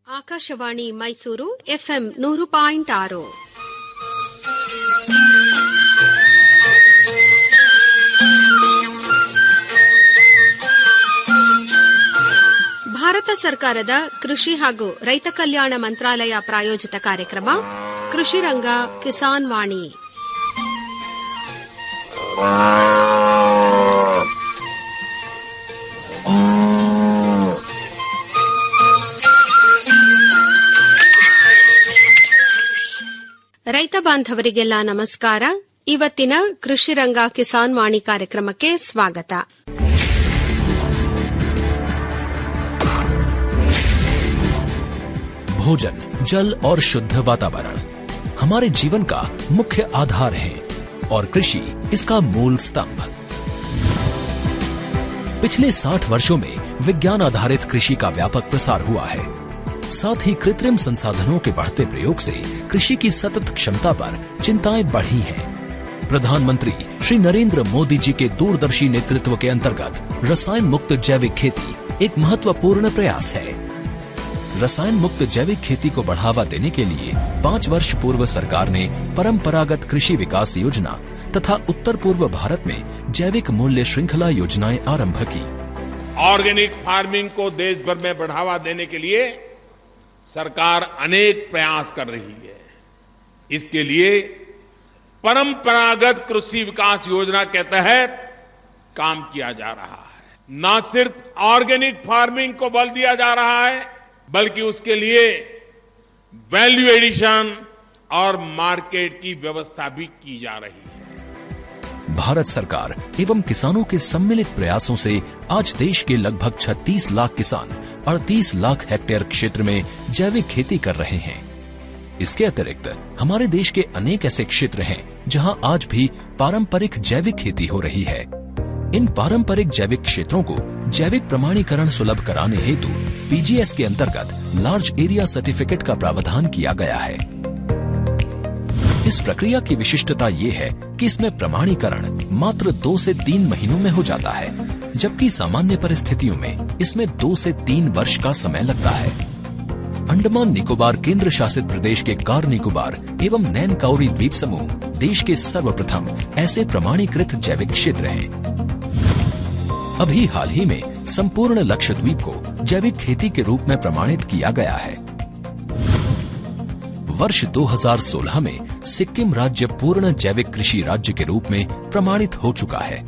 Akashvani Mysuru FM ನೂರು point ಆರು ಭಾರತ ಸರ್ಕಾರದ ಕೃಷಿ ಹಾಗೂ ರೈತ ಕಲ್ಯಾಣ ಮಂತ್ರಾಲಯ ಪ್ರಾಯೋಜಿತ ಕಾರ್ಯಕ್ರಮ ಕೃಷಿ ರಂಗ ಕಿಸಾನ್ ವಾಣಿ ರೈತ ಬಾಂಧವರಿಗೆಲ್ಲ ನಮಸ್ಕಾರ ಇವತ್ತಿನ ಕೃಷಿ ರಂಗ ಕಿಸಾನ್ ವಾಣಿ ಕಾರ್ಯಕ್ರಮಕ್ಕೆ ಸ್ವಾಗತ भोजन जल और शुद्ध वातावरण हमारे जीवन का मुख्य आधार है और कृषि इसका मूल स्तंभ पिछले 60 वर्षों में विज्ञान आधारित कृषि का व्यापक प्रसार हुआ है साथ ही कृत्रिम संसाधनों के बढ़ते प्रयोग से कृषि की सतत क्षमता पर चिंताएं बढ़ी हैं। प्रधानमंत्री श्री नरेंद्र मोदी जी के दूरदर्शी नेतृत्व के अंतर्गत रसायन मुक्त जैविक खेती एक महत्वपूर्ण प्रयास है रसायन मुक्त जैविक खेती को बढ़ावा देने के लिए पाँच वर्ष पूर्व सरकार ने परंपरागत कृषि विकास योजना तथा उत्तर पूर्व भारत में जैविक मूल्य श्रृंखला योजनाएं आरंभ की ऑर्गेनिक फार्मिंग को देश भर में बढ़ावा देने के लिए सरकार अनेक प्रयास कर रही है इसके लिए परंपरागत कृषि विकास योजना के तहत काम किया जा रहा है न सिर्फ ऑर्गेनिक फार्मिंग को बल दिया जा रहा है बल्कि उसके लिए वैल्यू एडिशन और मार्केट की व्यवस्था भी की जा रही है भारत सरकार एवं किसानों के सम्मिलित प्रयासों से आज देश के लगभग 36 लाख किसान 38 लाख हेक्टेयर क्षेत्र में जैविक खेती कर रहे हैं इसके अतिरिक्त हमारे देश के अनेक ऐसे क्षेत्र हैं जहां आज भी पारंपरिक जैविक खेती हो रही है इन पारंपरिक जैविक क्षेत्रों को जैविक प्रमाणीकरण सुलभ कराने हेतु पीजीएस के अंतर्गत लार्ज एरिया सर्टिफिकेट का प्रावधान किया गया है इस प्रक्रिया की विशिष्टता ये है कि इसमें प्रमाणीकरण मात्र दो से तीन महीनों में हो जाता है जबकि सामान्य परिस्थितियों में इसमें दो से तीन वर्ष का समय लगता है अंडमान निकोबार केंद्र शासित प्रदेश के कार निकोबार एवं नैन काउरी द्वीप समूह देश के सर्वप्रथम ऐसे प्रमाणीकृत जैविक क्षेत्र हैं अभी हाल ही में संपूर्ण लक्षद्वीप को जैविक खेती के रूप में प्रमाणित किया गया है वर्ष 2016 में सिक्किम राज्य पूर्ण जैविक कृषि राज्य के रूप में प्रमाणित हो चुका है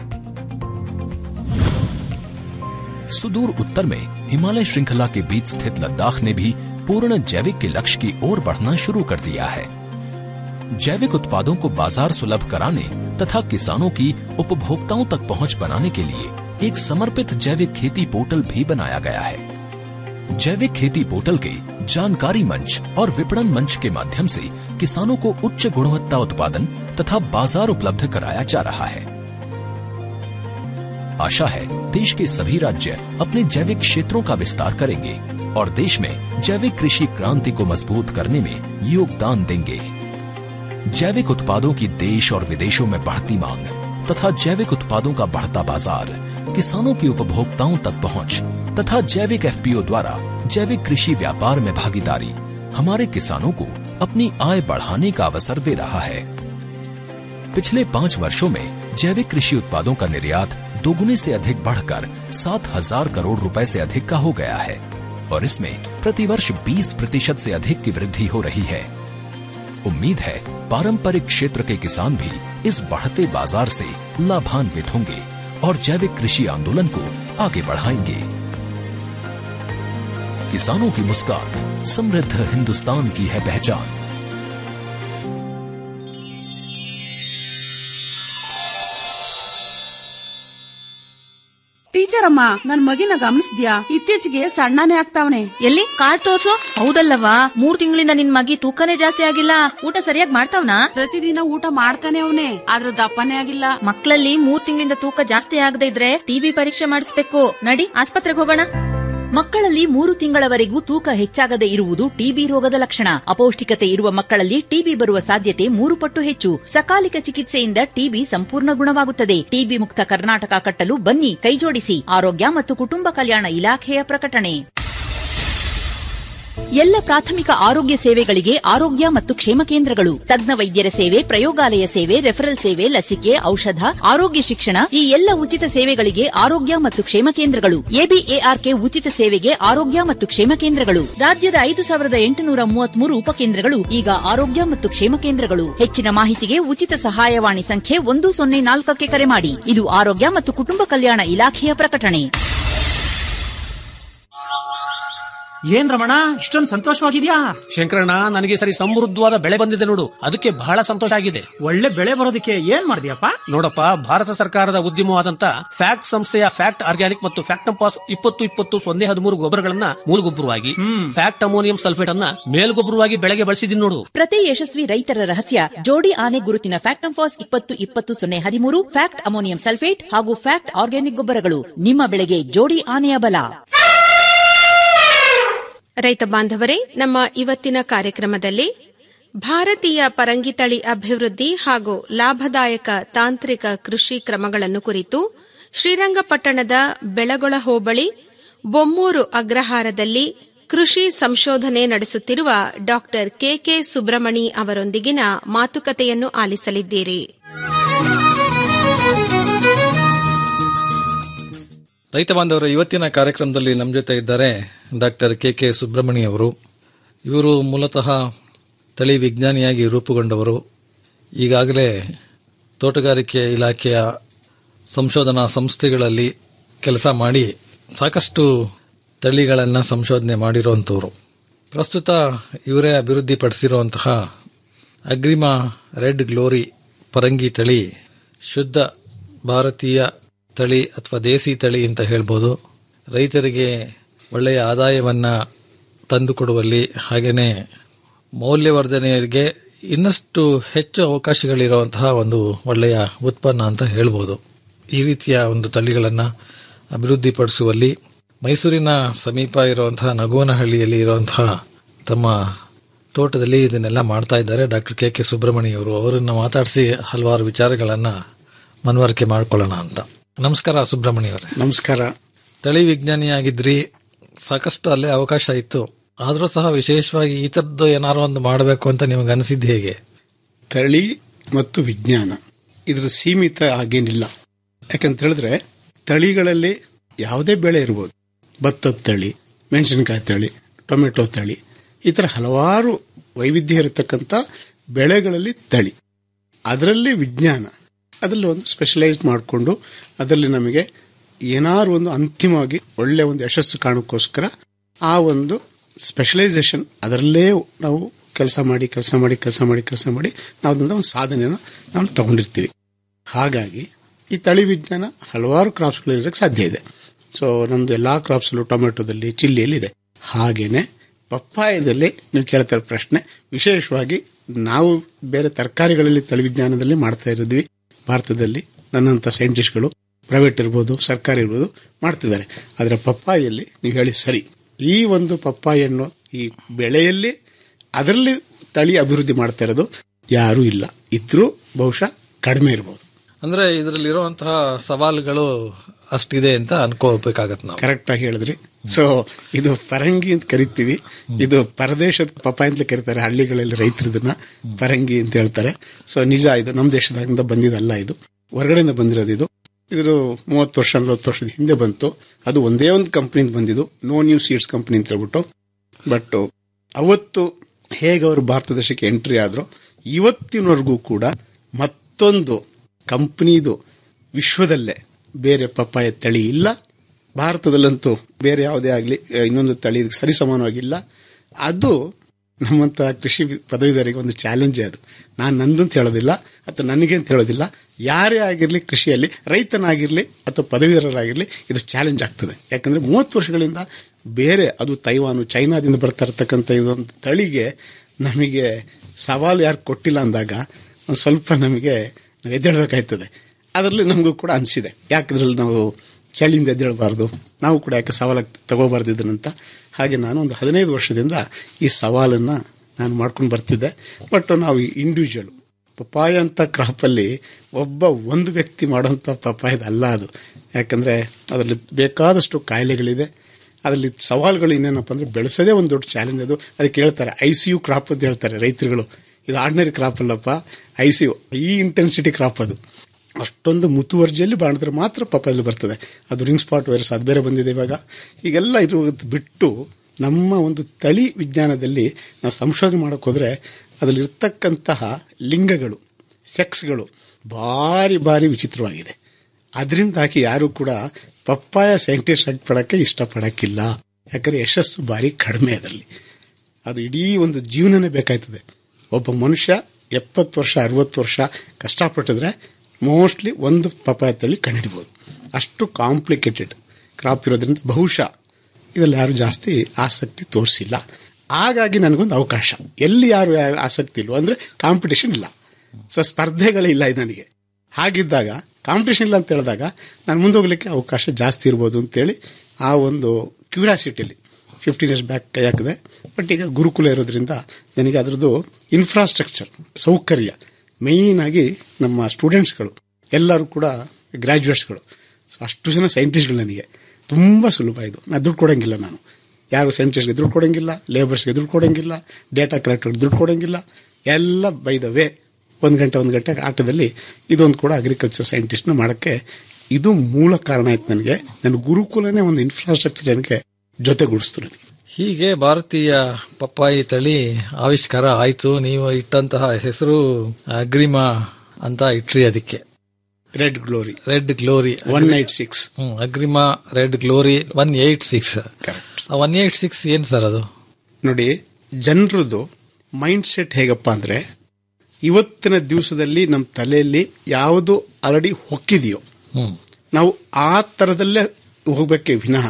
सुदूर उत्तर में हिमालय श्रृंखला के बीच स्थित लद्दाख ने भी पूर्ण जैविक के लक्ष्य की ओर बढ़ना शुरू कर दिया है जैविक उत्पादों को बाजार सुलभ कराने तथा किसानों की उपभोक्ताओं तक पहुंच बनाने के लिए एक समर्पित जैविक खेती पोर्टल भी बनाया गया है जैविक खेती पोर्टल के जानकारी मंच और विपणन मंच के माध्यम से किसानों को उच्च गुणवत्ता उत्पादन तथा बाजार उपलब्ध कराया जा रहा है आशा है देश के सभी राज्य अपने जैविक क्षेत्रों का विस्तार करेंगे और देश में जैविक कृषि क्रांति को मजबूत करने में योगदान देंगे जैविक उत्पादों की देश और विदेशों में बढ़ती मांग तथा जैविक उत्पादों का बढ़ता बाजार किसानों की उपभोक्ताओं तक पहुंच तथा जैविक एफपीओ द्वारा जैविक कृषि व्यापार में भागीदारी हमारे किसानों को अपनी आय बढ़ाने का अवसर दे रहा है पिछले पाँच वर्षों में जैविक कृषि उत्पादों का निर्यात दोगुने से अधिक बढ़कर सात हजार करोड़ रुपए से अधिक का हो गया है और इसमें प्रतिवर्ष 20 प्रतिशत से अधिक की वृद्धि हो रही है उम्मीद है पारंपरिक क्षेत्र के किसान भी इस बढ़ते बाजार से लाभान्वित होंगे और जैविक कृषि आंदोलन को आगे बढ़ाएंगे किसानों की मुस्कान समृद्ध हिंदुस्तान की है पहचान ಟೀಚರ್ ಅಮ್ಮ ನನ್ ಮಗಿನ ಗಮನಿಸ್ದ್ಯಾ ಇತ್ತೀಚೆಗೆ ಸಣ್ಣನೇ ಆಗ್ತಾವನೆ ಎಲ್ಲಿ ಕಾರ್ಡ್ ತೋರ್ಸು ಹೌದಲ್ಲವಾ ಮೂರ್ ತಿಂಗಳಿಂದ ನಿನ್ ಮಗಿ ತೂಕನೇ ಜಾಸ್ತಿ ಆಗಿಲ್ಲ ಊಟ ಸರಿಯಾಗಿ ಮಾಡ್ತಾವ್ನಾ ಪ್ರತಿದಿನ ಊಟ ಮಾಡ್ತಾನೆ ಅವನೇ ಆದ್ರ ದಪ್ಪನೇ ಆಗಿಲ್ಲ ಮಕ್ಕಳಲ್ಲಿ ಮೂರ್ ತಿಂಗಳಿಂದ ತೂಕ ಜಾಸ್ತಿ ಆಗದೆ ಇದ್ರೆ ಟಿಬಿ ಪರೀಕ್ಷೆ ಮಾಡಿಸ್ಬೇಕು ನಡಿ ಆಸ್ಪತ್ರೆಗೆ ಹೋಗೋಣ ಮಕ್ಕಳಲ್ಲಿ ಮೂರು ತಿಂಗಳವರೆಗೂ ತೂಕ ಹೆಚ್ಚಾಗದೆ ಇರುವುದು ಟಿಬಿ ರೋಗದ ಲಕ್ಷಣ ಅಪೌಷ್ಟಿಕತೆ ಇರುವ ಮಕ್ಕಳಲ್ಲಿ ಟಿಬಿ ಬರುವ ಸಾಧ್ಯತೆ ಮೂರು ಪಟ್ಟು ಹೆಚ್ಚು ಸಕಾಲಿಕ ಚಿಕಿತ್ಸೆಯಿಂದ ಟಿಬಿ ಸಂಪೂರ್ಣ ಗುಣವಾಗುತ್ತದೆ ಟಿಬಿ ಮುಕ್ತ ಕರ್ನಾಟಕ ಕಟ್ಟಲು ಬನ್ನಿ ಕೈಜೋಡಿಸಿ ಆರೋಗ್ಯ ಮತ್ತು ಕುಟುಂಬ ಕಲ್ಯಾಣ ಇಲಾಖೆಯ ಪ್ರಕಟಣೆ ಎಲ್ಲ ಪ್ರಾಥಮಿಕ ಆರೋಗ್ಯ ಸೇವೆಗಳಿಗೆ ಆರೋಗ್ಯ ಮತ್ತು ಕ್ಷೇಮ ಕೇಂದ್ರಗಳು ತಜ್ಞ ವೈದ್ಯರ ಸೇವೆ ಪ್ರಯೋಗಾಲಯ ಸೇವೆ ರೆಫರಲ್ ಸೇವೆ ಲಸಿಕೆ ಔಷಧ ಆರೋಗ್ಯ ಶಿಕ್ಷಣ ಈ ಎಲ್ಲ ಉಚಿತ ಸೇವೆಗಳಿಗೆ ಆರೋಗ್ಯ ಮತ್ತು ಕ್ಷೇಮ ಕೇಂದ್ರಗಳು ಎಬಿಎಆರ್ಕೆ ಉಚಿತ ಸೇವೆಗೆ ಆರೋಗ್ಯ ಮತ್ತು ಕ್ಷೇಮ ಕೇಂದ್ರಗಳು ರಾಜ್ಯದ ಐದು ಸಾವಿರದ ಎಂಟುನೂರ ಮೂವತ್ಮೂರು ಉಪಕೇಂದ್ರಗಳು ಈಗ ಆರೋಗ್ಯ ಮತ್ತು ಕ್ಷೇಮ ಕೇಂದ್ರಗಳು ಹೆಚ್ಚಿನ ಮಾಹಿತಿಗೆ ಉಚಿತ ಸಹಾಯವಾಣಿ ಸಂಖ್ಯೆ ಒಂದು ಸೊನ್ನೆ ನಾಲ್ಕಕ್ಕೆ ಕರೆ ಮಾಡಿ ಇದು ಆರೋಗ್ಯ ಮತ್ತು ಕುಟುಂಬ ಕಲ್ಯಾಣ ಇಲಾಖೆಯ ಪ್ರಕಟಣೆ ಏನ್ ರಮಣ ಇಷ್ಟೊಂದು ಸಂತೋಷವಾಗಿದ್ಯಾ ಶಂಕರಣ್ಣ ನನಗೆ ಈ ಸರಿ ಸಮೃದ್ಧವಾದ ಬೆಳೆ ಬಂದಿದೆ ನೋಡು ಅದಕ್ಕೆ ಬಹಳ ಸಂತೋಷ ಆಗಿದೆ ಒಳ್ಳೆ ಬೆಳೆ ಬರೋದಕ್ಕೆ ಏನ್ ಮಾಡಿದ್ಯಪ್ಪ ನೋಡಪ್ಪ ಭಾರತ ಸರ್ಕಾರದ ಉದ್ಯಮವಾದಂತ ಫ್ಯಾಕ್ಟ್ ಸಂಸ್ಥೆಯ ಫ್ಯಾಕ್ಟ್ ಆರ್ಗ್ಯಾನಿಕ್ ಮತ್ತು ಫ್ಯಾಕ್ಟಂಪಾಸ್ ಇಪ್ಪತ್ತು ಇಪ್ಪತ್ತು ಸೊನ್ನೆ ಹದಿಮೂರು ಗೊಬ್ಬರಗಳನ್ನ ಮೂಲಗೊಬ್ಬರವಾಗಿ ಫ್ಯಾಕ್ಟ್ ಅಮೋನಿಯಂ ಸಲ್ಫೇಟ್ ಅನ್ನ ಮೇಲ್ಗೊಬ್ಬರವಾಗಿ ಬೆಳೆಗೆ ಬಳಸಿದೀನಿ ನೋಡು ಪ್ರತಿ ಯಶಸ್ವಿ ರೈತರ ರಹಸ್ಯ ಜೋಡಿ ಆನೆ ಗುರುತಿನ ಫ್ಯಾಕ್ಟ್ ಫಾಸ್ ಇಪ್ಪತ್ತು ಇಪ್ಪತ್ತು ಸೊನ್ನೆ ಹದಿಮೂರು ಫ್ಯಾಕ್ಟ್ ಅಮೋನಿಯಂ ಸಲ್ಫೇಟ್ ಹಾಗೂ ಫ್ಯಾಕ್ಟ್ ಆರ್ಗ್ಯಾನಿಕ್ ಗೊಬ್ಬರಗಳು ನಿಮ್ಮ ಬೆಳೆಗೆ ಜೋಡಿ ಆನೆಯ ಬಲ ರೈತ ಬಾಂಧವರೇ ನಮ್ಮ ಇವತ್ತಿನ ಕಾರ್ಯಕ್ರಮದಲ್ಲಿ ಭಾರತೀಯ ಪರಂಗಿತಳಿ ಅಭಿವೃದ್ಧಿ ಹಾಗೂ ಲಾಭದಾಯಕ ತಾಂತ್ರಿಕ ಕೃಷಿ ಕ್ರಮಗಳನ್ನು ಕುರಿತು ಶ್ರೀರಂಗಪಟ್ಟಣದ ಬೆಳಗೊಳ ಹೋಬಳಿ ಬೊಮ್ಮೂರು ಅಗ್ರಹಾರದಲ್ಲಿ ಕೃಷಿ ಸಂಶೋಧನೆ ನಡೆಸುತ್ತಿರುವ ಡಾ ಕೆಕೆ ಸುಬ್ರಮಣಿ ಅವರೊಂದಿಗಿನ ಮಾತುಕತೆಯನ್ನು ಆಲಿಸಲಿದ್ದೀರಿ ರೈತ ಬಾಂಧವರು ಇವತ್ತಿನ ಕಾರ್ಯಕ್ರಮದಲ್ಲಿ ನಮ್ಮ ಜೊತೆ ಇದ್ದಾರೆ ಡಾಕ್ಟರ್ ಕೆ ಕೆ ಸುಬ್ರಹ್ಮಣಿ ಅವರು ಇವರು ಮೂಲತಃ ತಳಿ ವಿಜ್ಞಾನಿಯಾಗಿ ರೂಪುಗೊಂಡವರು ಈಗಾಗಲೇ ತೋಟಗಾರಿಕೆ ಇಲಾಖೆಯ ಸಂಶೋಧನಾ ಸಂಸ್ಥೆಗಳಲ್ಲಿ ಕೆಲಸ ಮಾಡಿ ಸಾಕಷ್ಟು ತಳಿಗಳನ್ನು ಸಂಶೋಧನೆ ಮಾಡಿರುವಂಥವ್ರು ಪ್ರಸ್ತುತ ಇವರೇ ಅಭಿವೃದ್ಧಿಪಡಿಸಿರುವಂತಹ ಅಗ್ರಿಮಾ ರೆಡ್ ಗ್ಲೋರಿ ಪರಂಗಿ ತಳಿ ಶುದ್ಧ ಭಾರತೀಯ ತಳಿ ಅಥವಾ ದೇಸಿ ತಳಿ ಅಂತ ಹೇಳ್ಬೋದು ರೈತರಿಗೆ ಒಳ್ಳೆಯ ಆದಾಯವನ್ನು ತಂದುಕೊಡುವಲ್ಲಿ ಹಾಗೆಯೇ ಮೌಲ್ಯವರ್ಧನೆಗೆ ಇನ್ನಷ್ಟು ಹೆಚ್ಚು ಅವಕಾಶಗಳಿರುವಂತಹ ಒಂದು ಒಳ್ಳೆಯ ಉತ್ಪನ್ನ ಅಂತ ಹೇಳ್ಬೋದು ಈ ರೀತಿಯ ಒಂದು ತಳಿಗಳನ್ನು ಅಭಿವೃದ್ಧಿಪಡಿಸುವಲ್ಲಿ ಮೈಸೂರಿನ ಸಮೀಪ ಇರುವಂತಹ ನಗೋನಹಳ್ಳಿಯಲ್ಲಿ ಇರುವಂತಹ ತಮ್ಮ ತೋಟದಲ್ಲಿ ಇದನ್ನೆಲ್ಲ ಮಾಡ್ತಾ ಇದ್ದಾರೆ ಡಾಕ್ಟರ್ ಕೆ ಕೆ ಸುಬ್ರಹ್ಮಣಿ ಅವರು ಅವರನ್ನು ಮಾತಾಡಿಸಿ ಹಲವಾರು ವಿಚಾರಗಳನ್ನು ಮನವರಿಕೆ ಮಾಡ್ಕೊಳ್ಳೋಣ ಅಂತ ನಮಸ್ಕಾರ ಸುಬ್ರಹ್ಮಣ್ಯ ಅವರೇ ನಮಸ್ಕಾರ ತಳಿ ವಿಜ್ಞಾನಿಯಾಗಿದ್ರಿ ಸಾಕಷ್ಟು ಅಲ್ಲೇ ಅವಕಾಶ ಇತ್ತು ಆದರೂ ಸಹ ವಿಶೇಷವಾಗಿ ಈ ಥರದ್ದು ಏನಾರು ಒಂದು ಮಾಡಬೇಕು ಅಂತ ನಿಮಗೆ ಅನಿಸಿದ್ದು ಹೇಗೆ ತಳಿ ಮತ್ತು ವಿಜ್ಞಾನ ಇದ್ರ ಸೀಮಿತ ಆಗೇನಿಲ್ಲ ಯಾಕಂತ ಹೇಳಿದ್ರೆ ತಳಿಗಳಲ್ಲಿ ಯಾವುದೇ ಬೆಳೆ ಇರ್ಬೋದು ಭತ್ತದ ತಳಿ ಮೆಣಸಿನಕಾಯಿ ತಳಿ ಟೊಮೆಟೊ ತಳಿ ಈ ಥರ ಹಲವಾರು ವೈವಿಧ್ಯ ಇರತಕ್ಕಂಥ ಬೆಳೆಗಳಲ್ಲಿ ತಳಿ ಅದರಲ್ಲಿ ವಿಜ್ಞಾನ ಅದರಲ್ಲಿ ಒಂದು ಸ್ಪೆಷಲೈಸ್ ಮಾಡಿಕೊಂಡು ಅದರಲ್ಲಿ ನಮಗೆ ಏನಾರು ಒಂದು ಅಂತಿಮವಾಗಿ ಒಳ್ಳೆ ಒಂದು ಯಶಸ್ಸು ಕಾಣೋಕ್ಕೋಸ್ಕರ ಆ ಒಂದು ಸ್ಪೆಷಲೈಸೇಷನ್ ಅದರಲ್ಲೇ ನಾವು ಕೆಲಸ ಮಾಡಿ ಕೆಲಸ ಮಾಡಿ ಕೆಲಸ ಮಾಡಿ ಕೆಲಸ ಮಾಡಿ ನಾವು ಅದರಿಂದ ಒಂದು ಸಾಧನೆಯನ್ನು ನಾವು ತಗೊಂಡಿರ್ತೀವಿ ಹಾಗಾಗಿ ಈ ತಳಿ ವಿಜ್ಞಾನ ಹಲವಾರು ಕ್ರಾಪ್ಸ್ಗಳಿರೋಕ್ಕೆ ಸಾಧ್ಯ ಇದೆ ಸೊ ನಮ್ದು ಎಲ್ಲಾ ಕ್ರಾಪ್ಸಲ್ಲೂ ಟೊಮೆಟೊದಲ್ಲಿ ಚಿಲ್ಲಿಯಲ್ಲಿ ಇದೆ ಹಾಗೇನೆ ಪಪ್ಪಾಯದಲ್ಲಿ ನೀವು ಕೇಳ್ತಾ ಪ್ರಶ್ನೆ ವಿಶೇಷವಾಗಿ ನಾವು ಬೇರೆ ತರಕಾರಿಗಳಲ್ಲಿ ತಳಿ ವಿಜ್ಞಾನದಲ್ಲಿ ಮಾಡ್ತಾ ಇರೋದ್ವಿ ಭಾರತದಲ್ಲಿ ನನ್ನಂತ ಸೈಂಟಿಸ್ಟ್ಗಳು ಪ್ರೈವೇಟ್ ಇರ್ಬೋದು ಸರ್ಕಾರಿ ಇರ್ಬೋದು ಮಾಡ್ತಿದ್ದಾರೆ ಆದರೆ ಪಪ್ಪಾಯಲ್ಲಿ ನೀವು ಹೇಳಿ ಸರಿ ಈ ಒಂದು ಪಪ್ಪಾಯ ಅನ್ನೋ ಈ ಬೆಳೆಯಲ್ಲಿ ಅದರಲ್ಲಿ ತಳಿ ಅಭಿವೃದ್ಧಿ ಮಾಡ್ತಾ ಇರೋದು ಯಾರೂ ಇಲ್ಲ ಇದ್ರೂ ಬಹುಶಃ ಕಡಿಮೆ ಇರ್ಬೋದು ಅಂದ್ರೆ ಇದರಲ್ಲಿರುವಂತಹ ಸವಾಲುಗಳು ಅಷ್ಟಿದೆ ಅಂತ ಅನ್ಕೋಬೇಕಾಗತ್ತೆ ನಾವು ಕರೆಕ್ಟ್ ಆಗಿ ಹೇಳಿದ್ರಿ ಸೊ ಇದು ಪರಂಗಿ ಅಂತ ಕರಿತೀವಿ ಇದು ಪರದೇಶದ ಪಪ್ಪಾಯ ಅಂತ ಕರೀತಾರೆ ಹಳ್ಳಿಗಳಲ್ಲಿ ರೈತರದನ್ನ ಪರಂಗಿ ಅಂತ ಹೇಳ್ತಾರೆ ಸೊ ನಿಜ ಇದು ನಮ್ಮ ದೇಶದಿಂದ ಬಂದಿದ್ದಲ್ಲ ಇದು ಹೊರಗಡೆಯಿಂದ ಬಂದಿರೋದು ಇದು ಇದು ಮೂವತ್ತು ವರ್ಷ ನಲವತ್ತು ವರ್ಷದ ಹಿಂದೆ ಬಂತು ಅದು ಒಂದೇ ಒಂದು ಕಂಪ್ನಿಯಿಂದ ಬಂದಿದ್ದು ನೋ ನ್ಯೂ ಸೀಡ್ಸ್ ಕಂಪ್ನಿ ಅಂತ ಹೇಳ್ಬಿಟ್ಟು ಬಟ್ ಅವತ್ತು ಹೇಗೆ ಅವರು ಭಾರತ ದೇಶಕ್ಕೆ ಎಂಟ್ರಿ ಆದ್ರೋ ಇವತ್ತಿನವರೆಗೂ ಕೂಡ ಮತ್ತೊಂದು ಕಂಪ್ನಿದು ವಿಶ್ವದಲ್ಲೇ ಬೇರೆ ಪಪ್ಪಾಯ ತಳಿ ಇಲ್ಲ ಭಾರತದಲ್ಲಂತೂ ಬೇರೆ ಯಾವುದೇ ಆಗಲಿ ಇನ್ನೊಂದು ತಳಿ ಇದಕ್ಕೆ ಸರಿಸಮಾನವಾಗಿಲ್ಲ ಅದು ನಮ್ಮಂತ ಕೃಷಿ ಪದವೀಧರಿಗೆ ಒಂದು ಚಾಲೆಂಜೇ ಅದು ನಾನು ನಂದು ಅಂತ ಹೇಳೋದಿಲ್ಲ ಅಥವಾ ನನಗೆ ಅಂತ ಹೇಳೋದಿಲ್ಲ ಯಾರೇ ಆಗಿರಲಿ ಕೃಷಿಯಲ್ಲಿ ರೈತನಾಗಿರಲಿ ಅಥವಾ ಪದವೀಧರರಾಗಿರಲಿ ಇದು ಚಾಲೆಂಜ್ ಆಗ್ತದೆ ಯಾಕಂದ್ರೆ ಮೂವತ್ತು ವರ್ಷಗಳಿಂದ ಬೇರೆ ಅದು ತೈವಾನು ಚೈನಾದಿಂದ ಬರ್ತಾ ಇರತಕ್ಕಂಥ ಇದೊಂದು ತಳಿಗೆ ನಮಗೆ ಸವಾಲು ಯಾರು ಕೊಟ್ಟಿಲ್ಲ ಅಂದಾಗ ಒಂದು ಸ್ವಲ್ಪ ನಮಗೆ ನಾವು ಎದ್ದೇಳಬೇಕಾಯ್ತದೆ ಅದರಲ್ಲಿ ನಮಗೂ ಕೂಡ ಅನಿಸಿದೆ ಯಾಕಂದ್ರಲ್ಲಿ ನಾವು ಚಳಿಯಿಂದ ಎದ್ದೇಳಬಾರ್ದು ನಾವು ಕೂಡ ಯಾಕೆ ಸವಾಲಾಗಿ ತಗೋಬಾರ್ದು ಇದನ್ನಂತ ಹಾಗೆ ನಾನು ಒಂದು ಹದಿನೈದು ವರ್ಷದಿಂದ ಈ ಸವಾಲನ್ನು ನಾನು ಮಾಡ್ಕೊಂಡು ಬರ್ತಿದ್ದೆ ಬಟ್ ನಾವು ಇಂಡಿವಿಜುವಲ್ ಪಪ್ಪಾಯ ಅಂತ ಕ್ರಾಪಲ್ಲಿ ಒಬ್ಬ ಒಂದು ವ್ಯಕ್ತಿ ಮಾಡುವಂಥ ಪಪ್ಪಾಯದ ಅಲ್ಲ ಅದು ಯಾಕಂದರೆ ಅದರಲ್ಲಿ ಬೇಕಾದಷ್ಟು ಕಾಯಿಲೆಗಳಿದೆ ಅದರಲ್ಲಿ ಸವಾಲುಗಳು ಇನ್ನೇನಪ್ಪ ಅಂದ್ರೆ ಬೆಳೆಸೋದೇ ಒಂದು ದೊಡ್ಡ ಚಾಲೆಂಜ್ ಅದು ಅದಕ್ಕೆ ಹೇಳ್ತಾರೆ ಐ ಸಿ ಯು ಕ್ರಾಪ್ ಅಂತ ಹೇಳ್ತಾರೆ ರೈತರುಗಳು ಇದು ಆರ್ಡಿನರಿ ಕ್ರಾಪ್ ಅಲ್ಲಪ್ಪ ಐ ಸಿ ಯು ಈ ಇಂಟೆನ್ಸಿಟಿ ಕ್ರಾಪ್ ಅದು ಅಷ್ಟೊಂದು ಮುತುವರ್ಜಿಯಲ್ಲಿ ಮಾಡಿದ್ರೆ ಮಾತ್ರ ಪಾಪದಲ್ಲಿ ಬರ್ತದೆ ಅದು ರಿಂಗ್ ಸ್ಪಾಟ್ ವೈರಸ್ ಅದು ಬೇರೆ ಬಂದಿದೆ ಇವಾಗ ಈಗೆಲ್ಲ ಇರೋದು ಬಿಟ್ಟು ನಮ್ಮ ಒಂದು ತಳಿ ವಿಜ್ಞಾನದಲ್ಲಿ ನಾವು ಸಂಶೋಧನೆ ಮಾಡೋಕೆ ಹೋದರೆ ಅದರಲ್ಲಿರ್ತಕ್ಕಂತಹ ಲಿಂಗಗಳು ಸೆಕ್ಸ್ಗಳು ಭಾರಿ ಭಾರಿ ವಿಚಿತ್ರವಾಗಿದೆ ಅದರಿಂದಾಗಿ ಯಾರು ಕೂಡ ಪಪ್ಪಾಯ ಸೈಂಟಿಸ್ಟ್ ಆಗಿ ಪಡಕ್ಕೆ ಇಷ್ಟಪಡಕ್ಕಿಲ್ಲ ಯಾಕಂದ್ರೆ ಯಶಸ್ಸು ಭಾರಿ ಕಡಿಮೆ ಅದರಲ್ಲಿ ಅದು ಇಡೀ ಒಂದು ಜೀವನನೇ ಬೇಕಾಯ್ತದೆ ಒಬ್ಬ ಮನುಷ್ಯ ಎಪ್ಪತ್ತು ವರ್ಷ ಅರವತ್ತು ವರ್ಷ ಕಷ್ಟಪಟ್ಟಿದ್ರೆ ಮೋಸ್ಟ್ಲಿ ಒಂದು ಪಪ್ಪಾಯ ತಳಿ ಕಂಡುಹಿಡಿಬೋದು ಅಷ್ಟು ಕಾಂಪ್ಲಿಕೇಟೆಡ್ ಕ್ರಾಪ್ ಇರೋದ್ರಿಂದ ಬಹುಶಃ ಇದರಲ್ಲಿ ಯಾರು ಜಾಸ್ತಿ ಆಸಕ್ತಿ ತೋರಿಸಿಲ್ಲ ಹಾಗಾಗಿ ನನಗೊಂದು ಅವಕಾಶ ಎಲ್ಲಿ ಯಾರು ಯಾ- ಆಸಕ್ತಿ ಇಲ್ವೋ ಅಂದ್ರೆ ಕಾಂಪಿಟೇಷನ್ ಇಲ್ಲ ಸೊ ಸ್ಪರ್ಧೆಗಳೇ ಇಲ್ಲ ಇದು ನನಗೆ ಹಾಗಿದ್ದಾಗ ಕಾಂಪಿಟೇಷನ್ ಇಲ್ಲ ಅಂತ ಹೇಳಿದಾಗ ನಾನು ಮುಂದೆ ಹೋಗ್ಲಿಕ್ಕೆ ಅವಕಾಶ ಜಾಸ್ತಿ ಇರ್ಬೋದು ಅಂತೇಳಿ ಆ ಒಂದು ಕ್ಯೂರಿಯಾಸಿಟಿಲಿ ಫಿಫ್ಟೀನ್ ಇಯರ್ಸ್ ಬ್ಯಾಕ್ ಕೈ ಹಾಕಿದೆ ಬಟ್ ಈಗ ಗುರುಕುಲ ಇರೋದ್ರಿಂದ ನನಗೆ ಅದರದ್ದು ಇನ್ಫ್ರಾಸ್ಟ್ರಕ್ಚರ್ ಸೌಕರ್ಯ ಮೇಯ್ನ್ ಆಗಿ ನಮ್ಮ ಸ್ಟೂಡೆಂಟ್ಸ್ಗಳು ಎಲ್ಲರೂ ಕೂಡ ಗ್ರಾಜ್ಯುಯೇಟ್ಸ್ಗಳು ಸೊ ಅಷ್ಟು ಜನ ಸೈಂಟಿಸ್ಟ್ಗಳು ನನಗೆ ತುಂಬ ಸುಲಭ ಇದು ನಾನು ದುಡ್ಡು ಕೊಡೋಂಗಿಲ್ಲ ನಾನು ಯಾರು ಸೈಂಟಿಸ್ಟ್ಗೆ ದುಡ್ಡು ಕೊಡೋಂಗಿಲ್ಲ ಲೇಬರ್ಸ್ಗೆ ದುಡ್ಡು ಕೊಡೋಂಗಿಲ್ಲ ಡೇಟಾ ಕಲೆಕ್ಟರ್ಗೆ ದುಡ್ಡು ಕೊಡೋಂಗಿಲ್ಲ ಎಲ್ಲ ಬೈ ದ ವೇ ಒಂದು ಗಂಟೆ ಒಂದು ಗಂಟೆ ಆಟದಲ್ಲಿ ಇದೊಂದು ಕೂಡ ಅಗ್ರಿಕಲ್ಚರ್ ಸೈಂಟಿಸ್ಟ್ನ ಮಾಡೋಕ್ಕೆ ಇದು ಮೂಲ ಕಾರಣ ಆಯ್ತು ನನಗೆ ನನ್ನ ಗುರುಕುಲನೇ ಒಂದು ಇನ್ಫ್ರಾಸ್ಟ್ರಕ್ಚರ್ ನನಗೆ ಜೊತೆಗೂಡಿಸ್ತು ನನಗೆ ಹೀಗೆ ಭಾರತೀಯ ಪಪ್ಪಾಯಿ ತಳಿ ಆವಿಷ್ಕಾರ ಆಯ್ತು ನೀವು ಇಟ್ಟಂತಹ ಹೆಸರು ಅಗ್ರಿಮಾ ಅಂತ ಇಟ್ರಿ ಅದಕ್ಕೆ red glory red glory one eight six hmm Agrima red glory one eight six one eight six ಏನ್ ಸರ್ ಅದು ನೋಡಿ ಜನರದು ಮೈಂಡ್ ಸೆಟ್ ಹೇಗಪ್ಪ ಅಂದ್ರೆ ಇವತ್ತಿನ ದಿವಸದಲ್ಲಿ ನಮ್ಮ ತಲೆಯಲ್ಲಿ ಯಾವುದು ಆಲ್ರೆಡಿ ಹೊಕ್ಕಿದೆಯೋ ಹ್ಮ್ ನಾವು ಆ ತರದಲ್ಲೇ ಹೋಗ್ಬೇಕೆ ವಿನಃ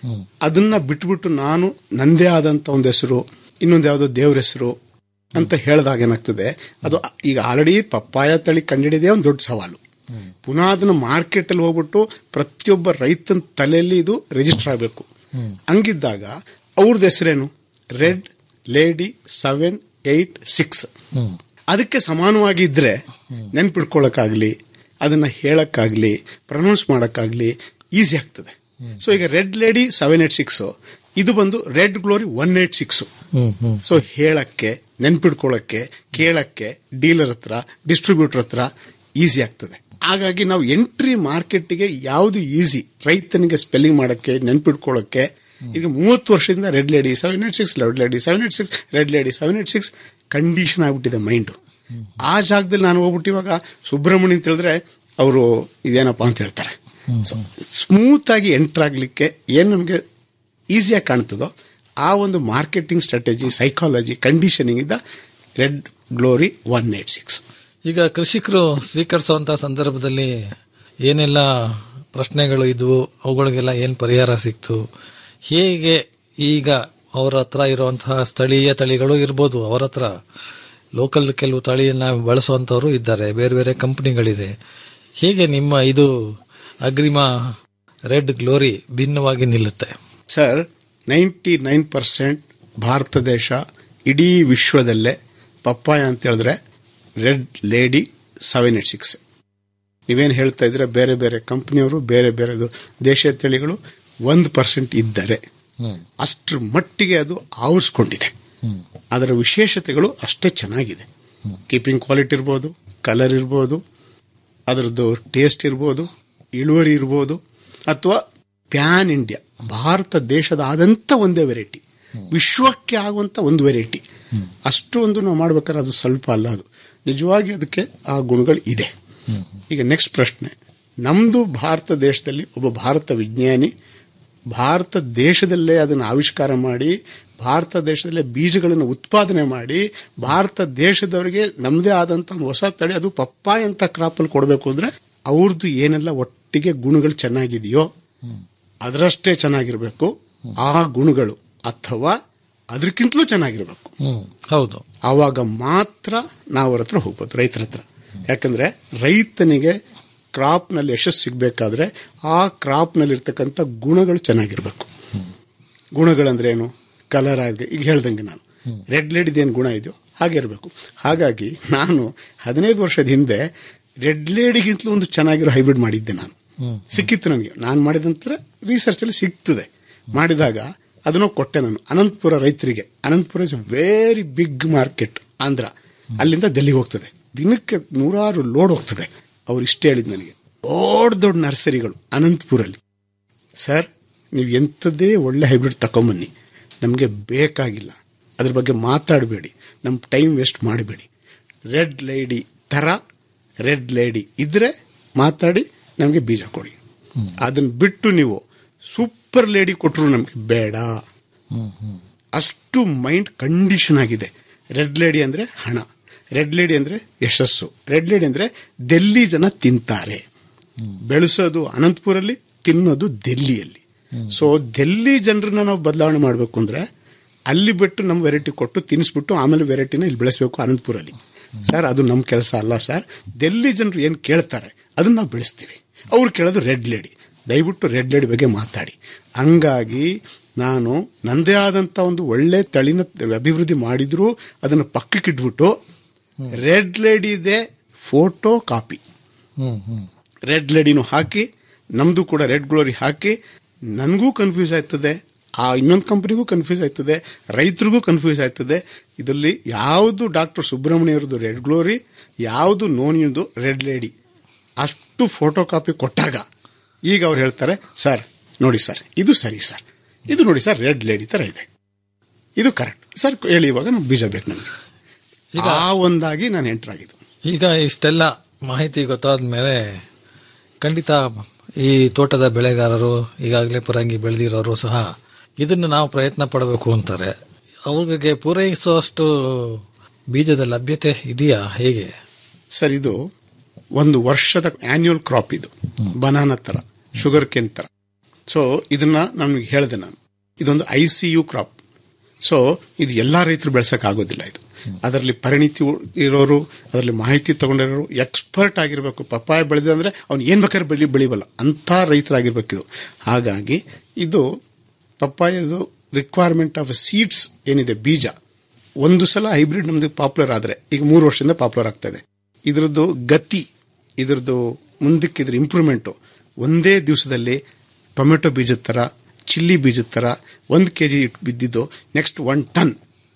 ಅದನ್ನ ಬಿಟ್ಬಿಟ್ಟು ನಾನು ನಂದೇ ಆದಂತ ಒಂದು ಹೆಸರು ಇನ್ನೊಂದು ಯಾವುದೋ ದೇವ್ರ ಹೆಸರು ಅಂತ ಹೇಳಿದಾಗ ಏನಾಗ್ತದೆ ಅದು ಈಗ ಆಲ್ರೆಡಿ ಪಪ್ಪಾಯ ತಳಿ ಕಂಡಿಡಿದೇ ಒಂದು ದೊಡ್ಡ ಸವಾಲು ಪುನಃ ಅದನ್ನ ಮಾರ್ಕೆಟ್ ಅಲ್ಲಿ ಹೋಗ್ಬಿಟ್ಟು ಪ್ರತಿಯೊಬ್ಬ ರೈತನ ತಲೆಯಲ್ಲಿ ಇದು ರಿಜಿಸ್ಟರ್ ಆಗಬೇಕು ಹಂಗಿದ್ದಾಗ ಅವ್ರದ್ದು ಹೆಸರೇನು red lady seven eight six ಅದಕ್ಕೆ ಸಮಾನವಾಗಿ ಇದ್ರೆ ನೆನ್ಪಿಡ್ಕೊಳಕ್ಕಾಗ್ಲಿ ಅದನ್ನ ಹೇಳಕ್ಕಾಗ್ಲಿ ಪ್ರೊನೌನ್ಸ್ ಮಾಡಕ್ಕಾಗ್ಲಿ ಈಸಿ ಆಗ್ತದೆ ಸೊ ಈಗ red lady seven eight six ಇದು ಬಂದು red glory one eight six hmm hmm so ಹೇಳಕ್ಕೆ ನೆನ್ಪಿಡ್ಕೊಳ್ಳಕ್ಕೆ ಕೇಳಕ್ಕೆ ಡೀಲರ್ ಹತ್ರ ಡಿಸ್ಟ್ರಿಬ್ಯೂಟರ್ ಹತ್ರ ಈಸಿ ಆಗ್ತದೆ ಹಾಗಾಗಿ ನಾವು ಎಂಟ್ರಿ ಮಾರ್ಕೆಟ್ಗೆ ಯಾವುದು ಈಸಿ ರೈತನಿಗೆ ಸ್ಪೆಲ್ಲಿಂಗ್ ಮಾಡಕ್ಕೆ ನೆನ್ಪಿಡ್ಕೊಳ್ಳಕ್ಕೆ ಈಗ ಮೂವತ್ತು ವರ್ಷದಿಂದ red lady seven eight six red lady seven eight six red lady seven eight six condition ಆಗ್ಬಿಟ್ಟಿದೆ ಮೈಂಡ್ ಆ ಜಾಗದಲ್ಲಿ ನಾನು ಹೋಗ್ಬಿಟ್ಟು ಇವಾಗ ಸುಬ್ರಹ್ಮಣ್ಯ ಅಂತ ಹೇಳಿದ್ರೆ ಅವರು ಇದೇನಪ್ಪ ಅಂತ ಹೇಳ್ತಾರೆ ಸ್ಮೂತ್ ಆಗಿ ಎಂಟರ್ ಆಗ್ಲಿಕ್ಕೆ ಏನ್ ನಮಗೆ ಈಸಿಯಾಗಿ ಕಾಣ್ತದೋ ಆ ಒಂದು ಮಾರ್ಕೆಟಿಂಗ್ ಸ್ಟ್ರಾಟಜಿ ಸೈಕಾಲಜಿ ಕಂಡೀಷನಿಂಗ್ ಇಂದ red glory one eight six ಈಗ ಕೃಷಿಕರು ಸ್ವೀಕರಿಸುವಂತ ಸಂದರ್ಭದಲ್ಲಿ ಏನೆಲ್ಲ ಪ್ರಶ್ನೆಗಳು ಇದ್ವು ಅವುಗಳಿಗೆಲ್ಲ ಏನ್ ಪರಿಹಾರ ಸಿಕ್ತು ಹೇಗೆ ಈಗ ಅವರ ಹತ್ರ ಇರುವಂತಹ ಸ್ಥಳೀಯ ತಳಿಗಳು ಇರ್ಬೋದು ಅವರ ಹತ್ರ ಲೋಕಲ್ ಕೆಲವು ತಳಿಯನ್ನ ಬಳಸುವಂತವರು ಇದ್ದಾರೆ ಬೇರೆ ಬೇರೆ ಕಂಪನಿಗಳಿದೆ ಹೇಗೆ ನಿಮ್ಮ ಇದು ಅಗ್ರಿಮಾ ರೆಡ್ ಗ್ಲೋರಿ ಭಿನ್ನವಾಗಿ ನಿಲ್ಲುತ್ತೆ sir ninety nine percent Bharat ದೇಶ ಇಡೀ ವಿಶ್ವದಲ್ಲೇ ಪಪ್ಪಾಯ ಅಂತ ಹೇಳಿದ್ರೆ red lady seven eight six ನೀವೇನು ಹೇಳ್ತಾ ಇದ್ರೆ ಬೇರೆ ಬೇರೆ ಕಂಪನಿಯವರು ಬೇರೆ ಬೇರೆದು ದೇಶೀಯ ತಳಿಗಳು ಒಂದು ಪರ್ಸೆಂಟ್ ಇದ್ದರೆ ಅಷ್ಟರ ಮಟ್ಟಿಗೆ ಅದು ಆವರಿಸ್ಕೊಂಡಿದೆ ಅದರ ವಿಶೇಷತೆಗಳು ಅಷ್ಟೇ ಚೆನ್ನಾಗಿದೆ ಕೀಪಿಂಗ್ ಕ್ವಾಲಿಟಿ ಇರ್ಬೋದು ಕಲರ್ ಇರ್ಬೋದು ಅದರದ್ದು ಟೇಸ್ಟ್ ಇರ್ಬೋದು ಇಳುವರಿ ಇರ್ಬೋದು ಅಥವಾ ಪ್ಯಾನ್ ಇಂಡಿಯಾ ಭಾರತ ದೇಶದಾದಂಥ ಒಂದೇ ವೆರೈಟಿ ವಿಶ್ವಕ್ಕೆ ಆಗುವಂತ ಒಂದು ವೆರೈಟಿ ಅಷ್ಟು ಒಂದು ನಾವು ಮಾಡ್ಬೇಕಾದ್ರೆ ಅದು ಸ್ವಲ್ಪ ಅಲ್ಲ ಅದು ನಿಜವಾಗಿ ಅದಕ್ಕೆ ಆ ಗುಣಗಳು ಇದೆ ಈಗ ನೆಕ್ಸ್ಟ್ ಪ್ರಶ್ನೆ ನಮ್ದು ಭಾರತ ದೇಶದಲ್ಲಿ ಒಬ್ಬ ಭಾರತ ವಿಜ್ಞಾನಿ ಭಾರತ ದೇಶದಲ್ಲೇ ಅದನ್ನು ಆವಿಷ್ಕಾರ ಮಾಡಿ ಭಾರತ ದೇಶದಲ್ಲೇ ಬೀಜಗಳನ್ನು ಉತ್ಪಾದನೆ ಮಾಡಿ ಭಾರತ ದೇಶದವರಿಗೆ ನಮ್ಮದೇ ಆದಂತ ಒಂದು ಹೊಸ ತಳಿ ಅದು ಪಪ್ಪಾಯ ಅಂತ ಕ್ರಾಪಲ್ಲಿ ಕೊಡಬೇಕು ಅಂದ್ರೆ ಅವ್ರದ್ದು ಏನೆಲ್ಲ ಒಟ್ಟಿಗೆ ಗುಣಗಳು ಚೆನ್ನಾಗಿದೆಯೋ ಅದರಷ್ಟೇ ಚೆನ್ನಾಗಿರ್ಬೇಕು ಆ ಗುಣಗಳು ಅಥವಾ ಅದಕ್ಕಿಂತಲೂ ಚೆನ್ನಾಗಿರ್ಬೇಕು ಹ್ಮ್ ಹೌದು ಆವಾಗ ಮಾತ್ರ ನಾವು ಅವ್ರ ಹತ್ರ ಹೋಗ್ಬೋದು ರೈತರ ಹತ್ರ ಯಾಕಂದ್ರೆ ರೈತನಿಗೆ ಕ್ರಾಪ್ನಲ್ಲಿ ಯಶಸ್ಸು ಸಿಗಬೇಕಾದ್ರೆ ಆ ಕ್ರಾಪ್ನಲ್ಲಿ ಇರ್ತಕ್ಕಂಥ ಗುಣಗಳು ಚೆನ್ನಾಗಿರ್ಬೇಕು ಗುಣಗಳಂದ್ರೆ ಏನು ಕಲರ್ ಆಗಿ ಈಗ ಹೇಳ್ದಂಗೆ ನಾನು ರೆಡ್ ಲೇಡಿದೇನು ಗುಣ ಇದೆಯೋ ಹಾಗೆ ಇರಬೇಕು ಹಾಗಾಗಿ ನಾನು ಹದಿನೈದು ವರ್ಷದ ಹಿಂದೆ ರೆಡ್ ಲೇಡಿಗಿಂತಲೂ ಒಂದು ಚೆನ್ನಾಗಿರೋ ಹೈಬ್ರಿಡ್ ಮಾಡಿದ್ದೆ ನಾನು ಸಿಕ್ಕಿತ್ತು ನನಗೆ ನಾನು ಮಾಡಿದ ನಂತರ ರಿಸರ್ಚ್ ಅಲ್ಲಿ ಸಿಗ್ತದೆ ಮಾಡಿದಾಗ ಅದನ್ನು ಕೊಟ್ಟೆ ನಾನು ಅನಂತಪುರ ರೈತರಿಗೆ Anantapur is very big market Andhra ಅಲ್ಲಿಂದ ಡೆಲ್ಲಿಗೆ ಹೋಗ್ತದೆ ದಿನಕ್ಕೆ ನೂರಾರು ಲೋಡ್ ಹೋಗ್ತದೆ ಅವ್ರು ಇಷ್ಟೇ ಹೇಳಿದ್ ನನಗೆ ದೊಡ್ಡ ದೊಡ್ಡ ನರ್ಸರಿಗಳು ಅನಂತಪುರಲ್ಲಿ ಸರ್ ನೀವು ಎಂಥದ್ದೇ ಒಳ್ಳೆ ಹೈಬ್ರಿಡ್ ತಗೊಂಬನ್ನಿ ನಮಗೆ ಬೇಕಾಗಿಲ್ಲ ಅದ್ರ ಬಗ್ಗೆ ಮಾತಾಡಬೇಡಿ ನಮ್ಮ ಟೈಮ್ ವೇಸ್ಟ್ ಮಾಡಬೇಡಿ ರೆಡ್ ಲೇಡಿ ಥರ ರೆಡ್ ಲೇಡಿ ಇದ್ರೆ ಮಾತಾಡಿ ನಮಗೆ ಬೀಜ ಕೊಡಿ ಅದನ್ನ ಬಿಟ್ಟು ನೀವು ಸೂಪರ್ ಲೇಡಿ ಕೊಟ್ಟರು ನಮಗೆ ಬೇಡ ಅಷ್ಟು ಮೈಂಡ್ ಕಂಡೀಷನ್ ಆಗಿದೆ ರೆಡ್ ಲೇಡಿ ಅಂದ್ರೆ ಹಣ ರೆಡ್ ಲೇಡಿ ಅಂದ್ರೆ ಯಶಸ್ಸು ರೆಡ್ ಲೇಡಿ ಅಂದ್ರೆ ಡೆಲ್ಲಿ ಜನ ತಿಂತಾರೆ ಬೆಳೆಸೋದು ಅನಂತಪುರಲ್ಲಿ ತಿನ್ನೋದು ಡೆಲ್ಲಿಯಲ್ಲಿ ಸೊ ಡೆಲ್ಲಿ ಜನರನ್ನ ನಾವು ಬದಲಾವಣೆ ಮಾಡಬೇಕು ಅಂದ್ರೆ ಅಲ್ಲಿ ಬಿಟ್ಟು ನಮ್ಮ ವೆರೈಟಿ ಕೊಟ್ಟು ತಿನ್ನಿಸ್ಬಿಟ್ಟು ಆಮೇಲೆ ವೆರೈಟಿನ ಇಲ್ಲಿ ಬೆಳೆಸಬೇಕು ಅನಂತಪುರಲ್ಲಿ ಸರ್ ಅದು ನಮ್ಮ ಕೆಲಸ ಅಲ್ಲ ಸರ್ ಡೆಲ್ಲಿ ಜನರು ಏನು ಕೇಳ್ತಾರೆ ಅದನ್ನ ನಾವು ಬೆಳೆಸ್ತೀವಿ ಅವ್ರು ಕೇಳೋದು ರೆಡ್ ಲೇಡಿ ದಯವಿಟ್ಟು ರೆಡ್ ಲೇಡಿ ಬಗ್ಗೆ ಮಾತಾಡಿ ಹಂಗಾಗಿ ನಾನು ನಂದೇ ಆದಂತ ಒಂದು ಒಳ್ಳೆ ತಳಿನ ಅಭಿವೃದ್ಧಿ ಮಾಡಿದ್ರು ಅದನ್ನು ಪಕ್ಕಕ್ಕೆ ಇಟ್ಬಿಟ್ಟು ರೆಡ್ ಲೇಡಿದೆ photo copy hmm hmm red ಲೇಡಿನೂ ಹಾಕಿ ನಮ್ದು ಕೂಡ ರೆಡ್ ಗ್ಲೋರಿ ಹಾಕಿ ನನಗೂ ಕನ್ಫ್ಯೂಸ್ ಆಯ್ತದೆ ಆ ಇನ್ನೊಂದು ಕಂಪನಿಗೂ ಕನ್ಫ್ಯೂಸ್ ಆಯ್ತದೆ ರೈತರಿಗೂ ಕನ್ಫ್ಯೂಸ್ ಆಯ್ತದೆ ಇದರಲ್ಲಿ ಯಾವುದು ಡಾಕ್ಟರ್ ಸುಬ್ರಹ್ಮಣ್ಯರದು ರೆಡ್ ಗ್ಲೋರಿ ಯಾವುದು ನೋನಿಯದು ರೆಡ್ ಲೇಡಿ ಅಷ್ಟು ಫೋಟೋ ಕಾಪಿ ಕೊಟ್ಟಾಗ ಈಗ ಅವ್ರು ಹೇಳ್ತಾರೆ ಸರ್ ನೋಡಿ ಸರ್ ಇದು ಸರಿ ಸರ್ ಇದು ನೋಡಿ ಸರ್ ರೆಡ್ ಲೇಡಿ ತರ ಇದೆ ಇದು ಕರೆಕ್ಟ್ ಸರ್ ಹೇಳಿ ಇವಾಗ ನಮ್ಗೆ ಬೀಜ ಬೇಕು ನಮಗೆ ಆ ಒಂದಾಗಿ ನಾನು ಎಂಟರ್ ಆಗಿದ್ದು ಈಗ ಇಷ್ಟೆಲ್ಲ ಮಾಹಿತಿ ಗೊತ್ತಾದ ಮೇಲೆ ಖಂಡಿತ ಈ ತೋಟದ ಬೆಳೆಗಾರರು ಈಗಾಗಲೇ ಪರಂಗಿ ಬೆಳೆದಿರೋರು ಸಹ ಇದನ್ನು ನಾವು ಪ್ರಯತ್ನ ಪಡಬೇಕು ಅಂತಾರೆ ಅವ್ರಿಗೆ ಪೂರೈಸುವಷ್ಟು ಬೀಜದ ಲಭ್ಯತೆ ಇದೆಯಾ ಹೇಗೆ ಸರ್ ಇದು ಒಂದು ವರ್ಷದ ಆನ್ಯುವಲ್ ಕ್ರಾಪ್ ಇದು ಬನಾನಾ ತರ ಶುಗರ್ ಕೇನ್ ತರ ಸೊ ಇದನ್ನ ನಮಗೆ ಹೇಳಿದೆ ನಾನು ಇದೊಂದು I C U crop so ಇದು ಎಲ್ಲಾ ರೈತರು ಬೆಳೆಸಕ್ ಆಗೋದಿಲ್ಲ ಇದು ಅದರಲ್ಲಿ ಪರಿಣಿತಿ ಇರೋರು ಅದರಲ್ಲಿ ಮಾಹಿತಿ ತಗೊಂಡಿರೋರು ಎಕ್ಸ್ಪರ್ಟ್ ಆಗಿರ್ಬೇಕು ಪಪ್ಪಾಯ ಬೆಳೆದ ಅಂದ್ರೆ ಅವ್ನು ಏನ್ ಬೇಕಾದ್ರೆ ಬೆಳಿ ಬೆಳಿಬಲ್ಲ ಅಂತ ರೈತರಾಗಿರ್ಬೇಕು ಇದು ಹಾಗಾಗಿ ಇದು ಪಪ್ಪಾಯದು ರಿಕ್ವೈರ್ಮೆಂಟ್ ಆಫ್ ಸೀಡ್ಸ್ ಏನಿದೆ ಬೀಜ ಒಂದು ಸಲ ಹೈಬ್ರಿಡ್ ನಮ್ದು ಪಾಪ್ಯುಲರ್ ಆದ್ರೆ ಈಗ ಮೂರು ವರ್ಷದಿಂದ ಪಾಪ್ಯುಲರ್ ಆಗ್ತಾ ಇದೆ ಇದ್ರದ್ದು ಗತಿ ಇದ್ರದ್ದು ಮುಂದಕ್ಕೆ ಇದ್ರ ಇಂಪ್ರೂವ್ಮೆಂಟು ಒಂದೇ ದಿವಸದಲ್ಲಿ ಟೊಮೆಟೊ ಬೀಜದ ತರ ಚಿಲ್ಲಿ ಬೀಜದ ತರ ಒಂದು ಕೆ ಜಿ ಬಿದ್ದಿದ್ದು ನೆಕ್ಸ್ಟ್ ಒನ್ ಟನ್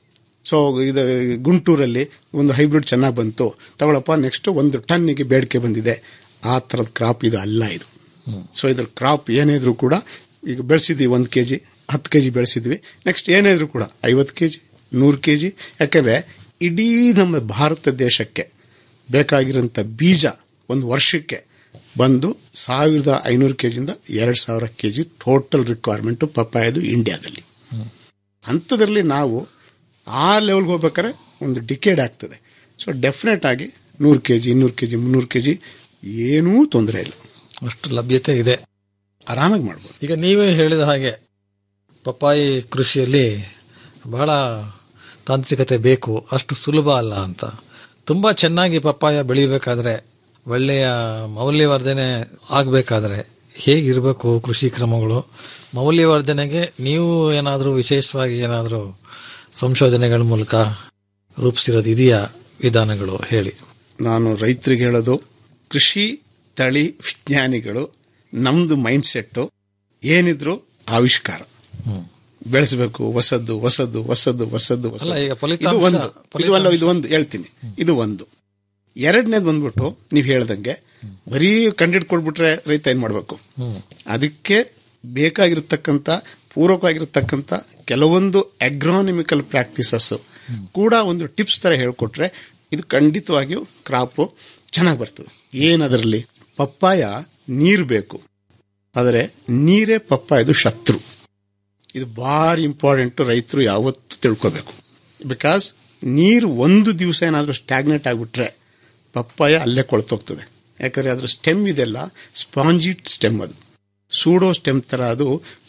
ಸೊ ಇದು ಗುಂಟೂರಲ್ಲಿ ಒಂದು ಹೈಬ್ರಿಡ್ ಚೆನ್ನಾಗಿ ಬಂತು ತಗೊಳಪ್ಪ ನೆಕ್ಸ್ಟ್ ಒಂದು ಟನ್ನಿಗೆ ಬೇಡಿಕೆ ಬಂದಿದೆ ಆ ಥರದ ಕ್ರಾಪ್ ಇದು ಅಲ್ಲ ಇದು ಸೊ ಇದ್ರ ಕ್ರಾಪ್ ಏನೇ ಇದ್ರೂ ಕೂಡ ಈಗ ಬೆಳೆಸಿದ್ವಿ ಒಂದು ಕೆ ಜಿ ಹತ್ತು ಕೆ ಜಿ ಬೆಳೆಸಿದ್ವಿ ನೆಕ್ಸ್ಟ್ ಏನೇ ಇದ್ರೂ ಕೂಡ ಐವತ್ತು ಕೆ ಜಿ ನೂರು ಕೆ ಜಿ ಯಾಕಂದ್ರೆ ಇಡೀ ನಮ್ಮ ಭಾರತ ದೇಶಕ್ಕೆ ಬೇಕಾಗಿರೋಂಥ ಬೀಜ ಒಂದು ವರ್ಷಕ್ಕೆ ಬಂದು ಸಾವಿರದ ಐನೂರು ಕೆ ಜಿಯಿಂದ ಎರಡು ಸಾವಿರ ಕೆ ಜಿ ಟೋಟಲ್ ರಿಕ್ವೈರ್ಮೆಂಟ್ ಪಪ್ಪಾಯದು ಇಂಡಿಯಾದಲ್ಲಿ ಅಂಥದ್ರಲ್ಲಿ ನಾವು ಆ ಲೆವೆಲ್ಗೆ ಹೋಗ್ಬೇಕಾದ್ರೆ ಒಂದು ಡಿಕೇಡ್ ಆಗ್ತದೆ ಸೊ ಡೆಫಿನೆಟ್ ಆಗಿ ನೂರು ಕೆ ಜಿ ಇನ್ನೂರು ಕೆ ಜಿ ಮುನ್ನೂರು ಕೆ ಜಿ ಏನೂ ತೊಂದರೆ ಇಲ್ಲ ಅಷ್ಟು ಲಭ್ಯತೆ ಇದೆ ಆರಾಮಾಗಿ ಮಾಡ್ಬೋದು ಈಗ ನೀವೇ ಹೇಳಿದ ಹಾಗೆ ಪಪ್ಪಾಯಿ ಕೃಷಿಯಲ್ಲಿ ಬಹಳ ತಾಂತ್ರಿಕತೆ ಬೇಕು ಅಷ್ಟು ಸುಲಭ ಅಲ್ಲ ಅಂತ ತುಂಬಾ ಚೆನ್ನಾಗಿ ಪಪ್ಪಾಯ ಬೆಳಿಬೇಕಾದ್ರೆ ಒಳ್ಳೆಯ ಮೌಲ್ಯವರ್ಧನೆ ಆಗಬೇಕಾದ್ರೆ ಹೇಗಿರಬೇಕು ಕೃಷಿ ಕ್ರಮಗಳು ಮೌಲ್ಯವರ್ಧನೆಗೆ ನೀವು ಏನಾದರೂ ವಿಶೇಷವಾಗಿ ಏನಾದರೂ ಸಂಶೋಧನೆಗಳ ಮೂಲಕ ರೂಪಿಸಿರೋದು ಇದೆಯಾ ವಿಧಾನಗಳು ಹೇಳಿ ನಾನು ರೈತರಿಗೆ ಹೇಳೋದು ಕೃಷಿ ತಳಿ ವಿಜ್ಞಾನಿಗಳು ನಮ್ದು ಮೈಂಡ್ ಸೆಟ್ ಏನಿದ್ರು ಆವಿಷ್ಕಾರ ಬೆಳೆಸಬೇಕು ಹೊಸದ್ದು ಹೊಸದ್ದು ಹೊಸದ್ದು ಹೊಸದ್ದು ಅಲ್ಲ, ಈಗ ಹೊಸದ್ದು ಫಲಿತಾಂಶ- ಇದು ಒಂದು ಇದು ಅಲ್ಲ ಇದು ಒಂದು ಹೇಳ್ತೀನಿ ಇದು ಒಂದು ಎರಡನೇದು ಬಂದ್ಬಿಟ್ಟು ನೀವು ಹೇಳ್ದಂಗೆ ಬರೀ ಕಂಡಿಡ್ಕೊಡ್ಬಿಟ್ರೆ ರೈತ ಏನ್ ಮಾಡ್ಬೇಕು ಅದಕ್ಕೆ ಬೇಕಾಗಿರ್ತಕ್ಕಂಥ ಪೂರಕವಾಗಿರ್ತಕ್ಕಂಥ ಕೆಲವೊಂದು ಅಗ್ರಾನಮಿಕಲ್ ಪ್ರಾಕ್ಟೀಸಸ್ ಕೂಡ ಒಂದು ಟಿಪ್ಸ್ ತರ ಹೇಳ್ಕೊಟ್ರೆ ಇದು ಖಂಡಿತವಾಗಿಯೂ ಕ್ರಾಪ್ ಚೆನ್ನಾಗಿ ಬರ್ತದೆ ಏನದರಲ್ಲಿ ಪಪ್ಪಾಯ ನೀರು ಬೇಕು ಆದರೆ ನೀರೇ ಪಪ್ಪಾಯದು ಶತ್ರು ಇದು ಭಾರಿ ಇಂಪಾರ್ಟೆಂಟ್ ರೈತರು ಯಾವತ್ತು ತಿಳ್ಕೋಬೇಕು ಬಿಕಾಸ್ ನೀರು ಒಂದು ದಿವಸ ಏನಾದರೂ ಸ್ಟ್ಯಾಗ್ನೆಟ್ ಆಗಿಬಿಟ್ರೆ ಪಪ್ಪಾಯ ಅಲ್ಲೇ ಕೊಳ್ತೋಗ್ತದೆ ಯಾಕಂದ್ರೆ ಅದ್ರ ಸ್ಟೆಮ್ ಇದೆಲ್ಲ ಸ್ಪಾಂಜಿಟ್ ಸ್ಟೆಮ್ ಅದು ಸೂಡೋ ಸ್ಟೆಮ್ ತರ ಅದು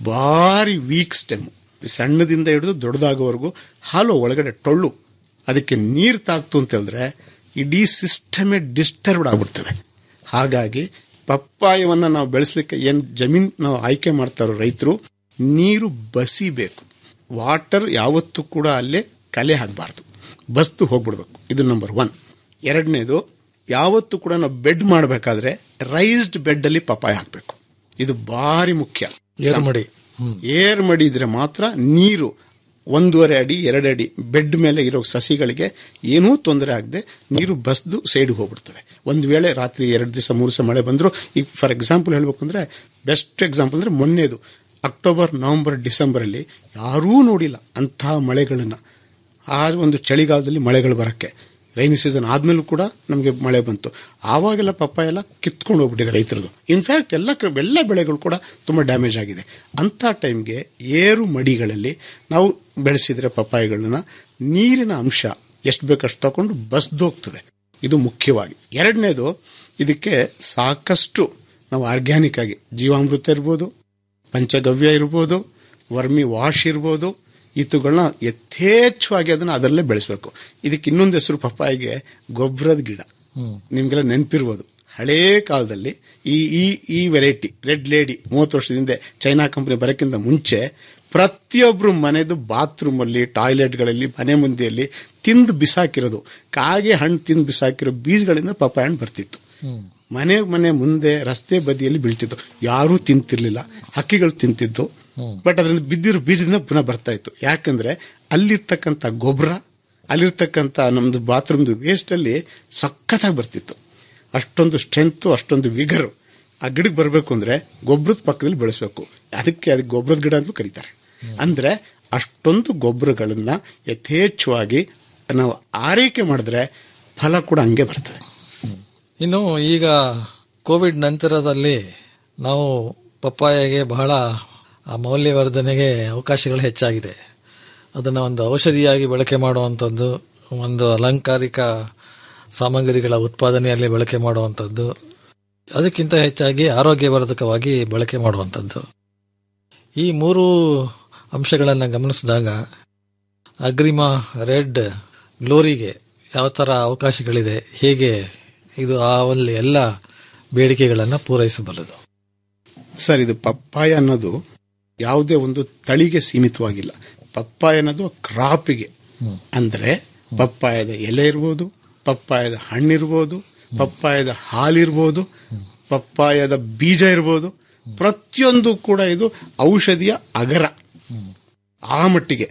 ಭಾರಿ ವೀಕ್ ಸ್ಟೆಮ್ ಸಣ್ಣದಿಂದ ಹಿಡಿದು ದೊಡ್ಡದಾಗೋವರೆಗೂ ಹಾಲು ಒಳಗಡೆ ಟೊಳ್ಳು ಅದಕ್ಕೆ ನೀರು ತಾಕ್ತು ಅಂತ ಹೇಳಿದ್ರೆ ಇಡೀ ಸಿಸ್ಟಮೇ ಡಿಸ್ಟರ್ಬ್ಡ್ ಆಗ್ಬಿಡ್ತದೆ ಹಾಗಾಗಿ ಪಪ್ಪಾಯವನ್ನ ನಾವು ಬೆಳೆಸಲಿಕ್ಕೆ ಏನ್ ಜಮೀನ್ ನಾವು ಆಯ್ಕೆ ಮಾಡ್ತಾರೋ ರೈತರು ನೀರು ಬಸಿಬೇಕು ವಾಟರ್ ಯಾವತ್ತೂ ಕೂಡ ಅಲ್ಲೇ ಕಲೆ ಆಗಬಾರ್ದು ಬಸ್ತು ಹೋಗ್ಬಿಡ್ಬೇಕು ಇದು ನಂಬರ್ ಒನ್ ಎರಡನೇದು ಯಾವತ್ತೂ ಕೂಡ ನಾವು ಬೆಡ್ ಮಾಡಬೇಕಾದ್ರೆ ರೈಸ್ಡ್ ಬೆಡ್ ಅಲ್ಲಿ ಪಪ್ಪಾಯ ಹಾಕಬೇಕು ಇದು ಭಾರಿ ಮುಖ್ಯ ಏರುಮಡಿ. ಏರ್ ಮಡಿ ಇದ್ರೆ ಮಾತ್ರ ನೀರು ಒಂದೂವರೆ ಅಡಿ ಎರಡು ಅಡಿ ಬೆಡ್ ಮೇಲೆ ಇರೋ ಸಸಿಗಳಿಗೆ ಏನೂ ತೊಂದರೆ ಆಗದೆ ನೀರು ಬಸ್ದು ಸೈಡ್ಗೆ ಹೋಗ್ಬಿಡ್ತದೆ ಒಂದು ವೇಳೆ ರಾತ್ರಿ ಎರಡು ದಿವಸ ಮೂರು ದಿವಸ ಮಳೆ ಬಂದರೂ ಈಗ ಫಾರ್ ಎಕ್ಸಾಂಪಲ್ ಹೇಳ್ಬೇಕು ಅಂದ್ರೆ ಬೆಸ್ಟ್ ಎಕ್ಸಾಂಪಲ್ ಅಂದ್ರೆ ಮೊನ್ನೆದು ಅಕ್ಟೋಬರ್ ನವೆಂಬರ್ ಡಿಸೆಂಬರ್ ಅಲ್ಲಿ ಯಾರೂ ನೋಡಿಲ್ಲ ಅಂತಹ ಮಳೆಗಳನ್ನ ಆ ಒಂದು ಚಳಿಗಾಲದಲ್ಲಿ ಮಳೆಗಳು ಬರಕ್ಕೆ ರೈನಿ ಸೀಸನ್ ಆದ್ಮೇಲೂ ಕೂಡ ನಮಗೆ ಮಳೆ ಬಂತು ಆವಾಗೆಲ್ಲ ಪಪ್ಪಾಯ ಎಲ್ಲ ಕಿತ್ಕೊಂಡು ಹೋಗ್ಬಿಟ್ಟಿದೆ ರೈತರದು ಇನ್ಫ್ಯಾಕ್ಟ್ ಎಲ್ಲ ಕ- ಎಲ್ಲ ಬೆಳೆಗಳು ಕೂಡ ತುಂಬಾ ಡ್ಯಾಮೇಜ್ ಆಗಿದೆ ಅಂತ ಟೈಮ್ಗೆ ಏರು ಮಡಿಗಳಲ್ಲಿ ನಾವು ಬೆಳೆಸಿದ್ರೆ ಪಪ್ಪಾಯಗಳನ್ನ ನೀರಿನ ಅಂಶ ಎಷ್ಟು ಬೇಕಷ್ಟು ತಗೊಂಡು ಬಸ್ದೋಗ್ತದೆ ಇದು ಮುಖ್ಯವಾಗಿ ಎರಡನೇದು ಇದಕ್ಕೆ ಸಾಕಷ್ಟು ನಾವು ಆರ್ಗ್ಯಾನಿಕ್ ಆಗಿ ಜೀವಾಮೃತ ಇರ್ಬೋದು ಪಂಚಗವ್ಯ ಇರ್ಬೋದು ವರ್ಮಿ ವಾಶ್ ಇರ್ಬೋದು ಇತುಗಳನ್ನ ಯಥೇಚ್ಛವಾಗಿ ಅದನ್ನ ಅದರಲ್ಲೇ ಬೆಳೆಸಬೇಕು ಇದಕ್ಕೆ ಇನ್ನೊಂದು ಹೆಸರು ಪಪ್ಪಾಯಿಗೆ ಗೊಬ್ಬರದ ಗಿಡ ನಿಮ್ಗೆಲ್ಲ ನೆನಪಿರ್ಬೋದು ಹಳೇ ಕಾಲದಲ್ಲಿ ಈ ಈ ಈ ವೆರೈಟಿ ರೆಡ್ ಲೇಡಿ ಮೂವತ್ತು ವರ್ಷದ ಹಿಂದೆ ಚೈನಾ ಕಂಪನಿ ಬರೋಕ್ಕಿಂತ ಮುಂಚೆ ಪ್ರತಿಯೊಬ್ಬರು ಮನೆದು ಬಾತ್ರೂಮ್ ಅಲ್ಲಿ ಟಾಯ್ಲೆಟ್ಗಳಲ್ಲಿ ಮನೆ ಮುಂದೆಯಲ್ಲಿ ತಿಂದು ಬಿಸಾಕಿರೋದು ಕಾಗೆ ಹಣ್ಣು ತಿಂದು ಬಿಸಾಕಿರೋ ಬೀಜಗಳಿಂದ ಪಪ್ಪಾಯ ಹಣ್ಣು ಬರ್ತಿತ್ತು ಮನೆ ಮನೆ ಮುಂದೆ ರಸ್ತೆ ಬದಿಯಲ್ಲಿ ಬೀಳ್ತಿತ್ತು ಯಾರೂ ತಿಂತಿರ್ಲಿಲ್ಲ ಹಕ್ಕಿಗಳು ತಿಂತಿದ್ದು ಬಟ್ ಅದರಿಂದ ಬಿದ್ದಿರೋ ಬೀಜದಿಂದ ಪುನಃ ಬರ್ತಾ ಇತ್ತು ಯಾಕಂದ್ರೆ ಅಲ್ಲಿರ್ತಕ್ಕಂಥ ಗೊಬ್ಬರ ಅಲ್ಲಿರ್ತಕ್ಕಂಥ ನಮ್ದು ಬಾತ್ರೂಮ್ದು ವೇಸ್ಟ್ ಅಲ್ಲಿ ಸಖತ್ತಾಗಿ ಬರ್ತಿತ್ತು ಅಷ್ಟೊಂದು ಸ್ಟ್ರೆಂತ್ ಅಷ್ಟೊಂದು ವಿಗರು ಆ ಗಿಡಕ್ಕೆ ಬರಬೇಕು ಅಂದ್ರೆ ಗೊಬ್ಬರದ ಪಕ್ಕದಲ್ಲಿ ಬೆಳೆಸಬೇಕು ಅದಕ್ಕೆ ಅದಕ್ಕೆ ಗೊಬ್ಬರದ ಗಿಡ ಅಂತ ಕರೀತಾರೆ ಅಂದ್ರೆ ಅಷ್ಟೊಂದು ಗೊಬ್ಬರಗಳನ್ನ ಯಥೇಚ್ಛವಾಗಿ ನಾವು ಆರೈಕೆ ಮಾಡಿದ್ರೆ ಫಲ ಕೂಡ ಹಂಗೆ ಬರ್ತದೆ ಇನ್ನು ಈಗ ಕೋವಿಡ್ ನಂತರದಲ್ಲಿ ನಾವು ಪಪ್ಪಾಯಗೆ ಬಹಳ ಆ ಮೌಲ್ಯವರ್ಧನೆಗೆ ಅವಕಾಶಗಳು ಹೆಚ್ಚಾಗಿದೆ ಅದನ್ನು ಒಂದು ಔಷಧಿಯಾಗಿ ಬಳಕೆ ಮಾಡುವಂಥದ್ದು ಒಂದು ಅಲಂಕಾರಿಕ ಸಾಮಗ್ರಿಗಳ ಉತ್ಪಾದನೆಯಲ್ಲಿ ಬಳಕೆ ಮಾಡುವಂಥದ್ದು ಅದಕ್ಕಿಂತ ಹೆಚ್ಚಾಗಿ ಆರೋಗ್ಯವರ್ಧಕವಾಗಿ ಬಳಕೆ ಮಾಡುವಂಥದ್ದು ಈ ಮೂರು ಅಂಶಗಳನ್ನು ಗಮನಿಸಿದಾಗ ಅಗ್ರಿಮ ರೆಡ್ ಗ್ಲೋರಿಗೆ ಯಾವ ಥರ ಅವಕಾಶಗಳಿದೆ ಹೇಗೆ ಇದು ಆ ಒಂದು ಎಲ್ಲ ಬೇಡಿಕೆಗಳನ್ನು ಪೂರೈಸಬಲ್ಲದು ಸರ್ ಇದು ಪಪ್ಪಾಯ ಅನ್ನೋದು ಯಾವುದೇ ಒಂದು ತಳಿಗೆ ಸೀಮಿತವಾಗಿಲ್ಲ ಪಪ್ಪಾಯ ಅನ್ನೋದು ಕ್ರಾಪಿಗೆ ಅಂದ್ರೆ ಪಪ್ಪಾಯದ ಎಲೆ ಇರ್ಬೋದು ಪಪ್ಪಾಯದ ಹಣ್ಣಿರ್ಬೋದು ಪಪ್ಪಾಯದ ಹಾಲಿರ್ಬೋದು ಪಪ್ಪಾಯದ ಬೀಜ ಇರ್ಬೋದು ಪ್ರತಿಯೊಂದು ಕೂಡ ಇದು ಔಷಧಿಯ ಅಗರ ಆ ಮಟ್ಟಿಗೆ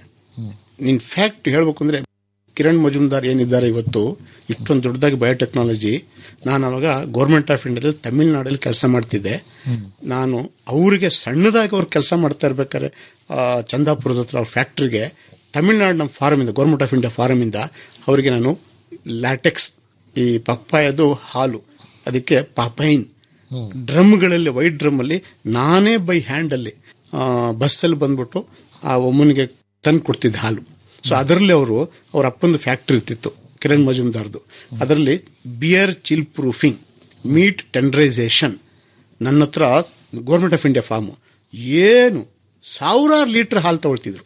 ಇನ್ ಫ್ಯಾಕ್ಟ್ ಹೇಳ್ಬೇಕು ಅಂದ್ರೆ ಕಿರಣ್ ಮಜುಮ್ದಾರ್ ಏನಿದ್ದಾರೆ ಇವತ್ತು ಇಷ್ಟೊಂದು ದೊಡ್ಡದಾಗಿ ಬಯೋಟೆಕ್ನಾಲಜಿ ನಾನು ಅವಾಗ ಗೌರ್ಮೆಂಟ್ ಆಫ್ ಇಂಡಿಯಾದಲ್ಲಿ ತಮಿಳುನಾಡಲ್ಲಿ ಕೆಲಸ ಮಾಡ್ತಿದ್ದೆ ನಾನು ಅವರಿಗೆ ಸಣ್ಣದಾಗಿ ಅವ್ರು ಕೆಲಸ ಮಾಡ್ತಾ ಇರ್ಬೇಕಾದ್ರೆ ಆ, ಚಂದಾಪುರದ ಹತ್ರ ಅವ್ರ ಫ್ಯಾಕ್ಟ್ರಿಗೆ ತಮಿಳ್ನಾಡು ನಮ್ಮ ಫಾರಮ್ ಇಂದ ಗೌರ್ಮೆಂಟ್ ಆಫ್ ಇಂಡಿಯಾ ಫಾರಮ್ ಇಂದ ಅವರಿಗೆ ನಾನು ಲ್ಯಾಟೆಕ್ಸ್ ಈ ಪಪ್ಪಾಯದು ಹಾಲು ಅದಕ್ಕೆ ಪಾಪೈನ್ ಡ್ರಮ್ಗಳಲ್ಲಿ ವೈಟ್ ಡ್ರಮ್ ಅಲ್ಲಿ ನಾನೇ ಬೈ ಹ್ಯಾಂಡ್ ಅಲ್ಲಿ ಬಸ್ಸಲ್ಲಿ ಬಂದ್ಬಿಟ್ಟು ಆ ಒಮ್ಮನಿಗೆ ತಂದು ಕೊಡ್ತಿದ್ದೆ ಹಾಲು ಸೊ ಅದರಲ್ಲಿ ಅವರು ಅವ್ರ ಅಪ್ಪಂದು ಫ್ಯಾಕ್ಟ್ರಿ ಇರ್ತಿತ್ತು ಕಿರಣ್ ಮಜುಮ್ದಾರ್ದು ಅದರಲ್ಲಿ beer chill proofing meat tenderisation ನನ್ನ ಹತ್ರ ಗೌರ್ಮೆಂಟ್ ಆಫ್ ಇಂಡಿಯಾ ಫಾರ್ಮ್ ಏನು ಸಾವಿರಾರು ಲೀಟರ್ ಹಾಲು ತಗೊಳ್ತಿದ್ರು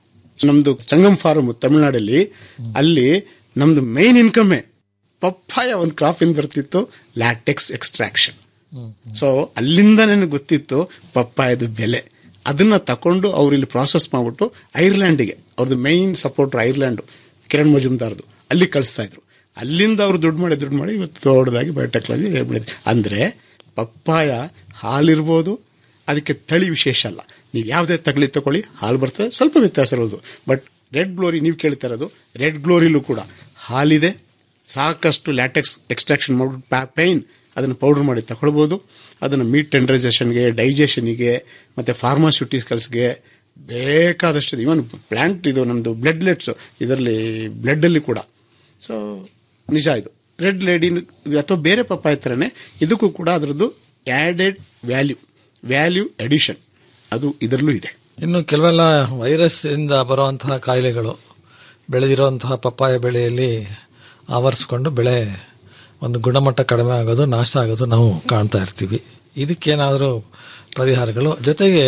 ನಮ್ದು ಸಂಗಮ್ ಫಾರ್ಮ್ ತಮಿಳುನಾಡಲ್ಲಿ ಅಲ್ಲಿ ನಮ್ದು ಮೇನ್ ಇನ್ಕಮೇ ಪಪ್ಪಾಯ ಒಂದು ಕ್ರಾಪ್ ಇಂದ ಬರ್ತಿತ್ತು ಲ್ಯಾಟೆಕ್ಸ್ ಎಕ್ಸ್ಟ್ರಾಕ್ಷನ್ ಸೊ ಅಲ್ಲಿಂದ ನನಗೆ ಗೊತ್ತಿತ್ತು ಪಪ್ಪಾಯದ ಬೆಲೆ ಅದನ್ನ ತಕೊಂಡು ಅವ್ರು ಇಲ್ಲಿ ಪ್ರಾಸೆಸ್ ಮಾಡ್ಬಿಟ್ಟು ಐರ್ಲ್ಯಾಂಡಿಗೆ ಅವ್ರದ್ದು ಮೈನ್ ಸಪೋರ್ಟರ್ ಐರ್ಲ್ಯಾಂಡ್ ಕಿರಣ್ ಮಜುಮ್ದಾರ್ದು ಅಲ್ಲಿ ಕಳಿಸ್ತಾ ಇದ್ರು ಅಲ್ಲಿಂದ ಅವ್ರು ದುಡ್ಡು ಮಾಡಿ ದುಡ್ಡು ಮಾಡಿ ಇವತ್ತು ದೊಡ್ಡದಾಗಿ ಬಯೋಟೆಕ್ನಾಲಜಿ ಹೇಳಿದ್ರು ಅಂದ್ರೆ ಪಪ್ಪಾಯ ಹಾಲಿರ್ಬೋದು ಅದಕ್ಕೆ ತಳಿ ವಿಶೇಷ ಅಲ್ಲ ನೀವು ಯಾವುದೇ ತಗಲಿ ತಗೊಳ್ಳಿ ಹಾಲು ಬರ್ತದೆ ಸ್ವಲ್ಪ ವ್ಯತ್ಯಾಸ ಇರೋದು ಬಟ್ ರೆಡ್ ಗ್ಲೋರಿ ನೀವು ಕೇಳ್ತಾ ಇರೋದು ರೆಡ್ ಗ್ಲೋರಿಲೂ ಕೂಡ ಹಾಲಿದೆ ಸಾಕಷ್ಟು ಲ್ಯಾಟೆಕ್ಸ್ ಎಕ್ಸ್ಟ್ರಾಕ್ಷನ್ ಮಾಡ್ಬಿಟ್ಟು ಪೈನ್ ಅದನ್ನು ಪೌಡರ್ ಮಾಡಿ ತಗೊಳ್ಬೋದು ಅದನ್ನು ಮೀಟ್ ಟೆಂಡರೈಸೇಷನ್ಗೆ ಡೈಜೆಷನ್ಗೆ ಮತ್ತೆ ಫಾರ್ಮಾಸ್ಯೂಟಿಕಲ್ಸ್ಗೆ ಬೇಕಾದಷ್ಟು ಇವನ್ ಪ್ಲಾಂಟ್ ಇದು ನಮ್ಮದು ಬ್ಲಡ್ಲೆಟ್ಸ್ ಇದರಲ್ಲಿ ಬ್ಲಡ್ ಅಲ್ಲಿ ಕೂಡ ಸೊ ನಿಜ ಇದು ರೆಡ್ ಲೇಡಿ ಅಥವಾ ಬೇರೆ ಪಪ್ಪಾಯ ಥರನೇ ಇದಕ್ಕೂ ಕೂಡ ಅದರದ್ದು ಆ್ಯಡೆಡ್ ವ್ಯಾಲ್ಯೂ ವ್ಯಾಲ್ಯೂ ಎಡಿಷನ್ ಅದು ಇದರಲ್ಲೂ ಇದೆ ಇನ್ನು ಕೆಲವೆಲ್ಲ ವೈರಸ್ ಇಂದ ಬರುವಂತಹ ಕಾಯಿಲೆಗಳು ಬೆಳೆದಿರುವಂತಹ ಪಪ್ಪಾಯ ಬೆಳೆಯಲ್ಲಿ ಆವರಿಸ್ಕೊಂಡು ಬೆಳೆ ಒಂದು ಗುಣಮಟ್ಟ ಕಡಿಮೆ ಆಗೋದು ನಾಶ ಆಗೋದು ನಾವು ಕಾಣ್ತಾ ಇರ್ತೀವಿ ಇದಕ್ಕೇನಾದರೂ ಪರಿಹಾರಗಳು ಜೊತೆಗೆ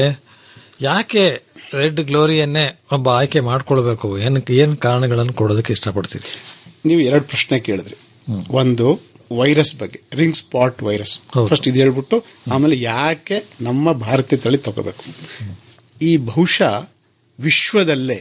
ಯಾಕೆ ರೆಡ್ ಗ್ಲೋರಿಯನ್ನೇ ಒಬ್ಬ ಆಯ್ಕೆ ಮಾಡ್ಕೊಳ್ಬೇಕು ಏನ್ ಏನ್ ಕಾರಣಗಳನ್ನು ಕೊಡೋದಕ್ಕೆ ಇಷ್ಟಪಡ್ತೀರಿ ನೀವು ಎರಡು ಪ್ರಶ್ನೆ ಕೇಳಿದ್ರಿ ಒಂದು ವೈರಸ್ ಬಗ್ಗೆ ರಿಂಗ್ ಸ್ಪಾಟ್ ವೈರಸ್ ಫಸ್ಟ್ ಇದು ಹೇಳ್ಬಿಟ್ಟು ಆಮೇಲೆ ಯಾಕೆ ನಮ್ಮ ಭಾರತೀಯ ತಳಿ ತಗೋಬೇಕು ಈ ಬಹುಶಃ ವಿಶ್ವದಲ್ಲೇ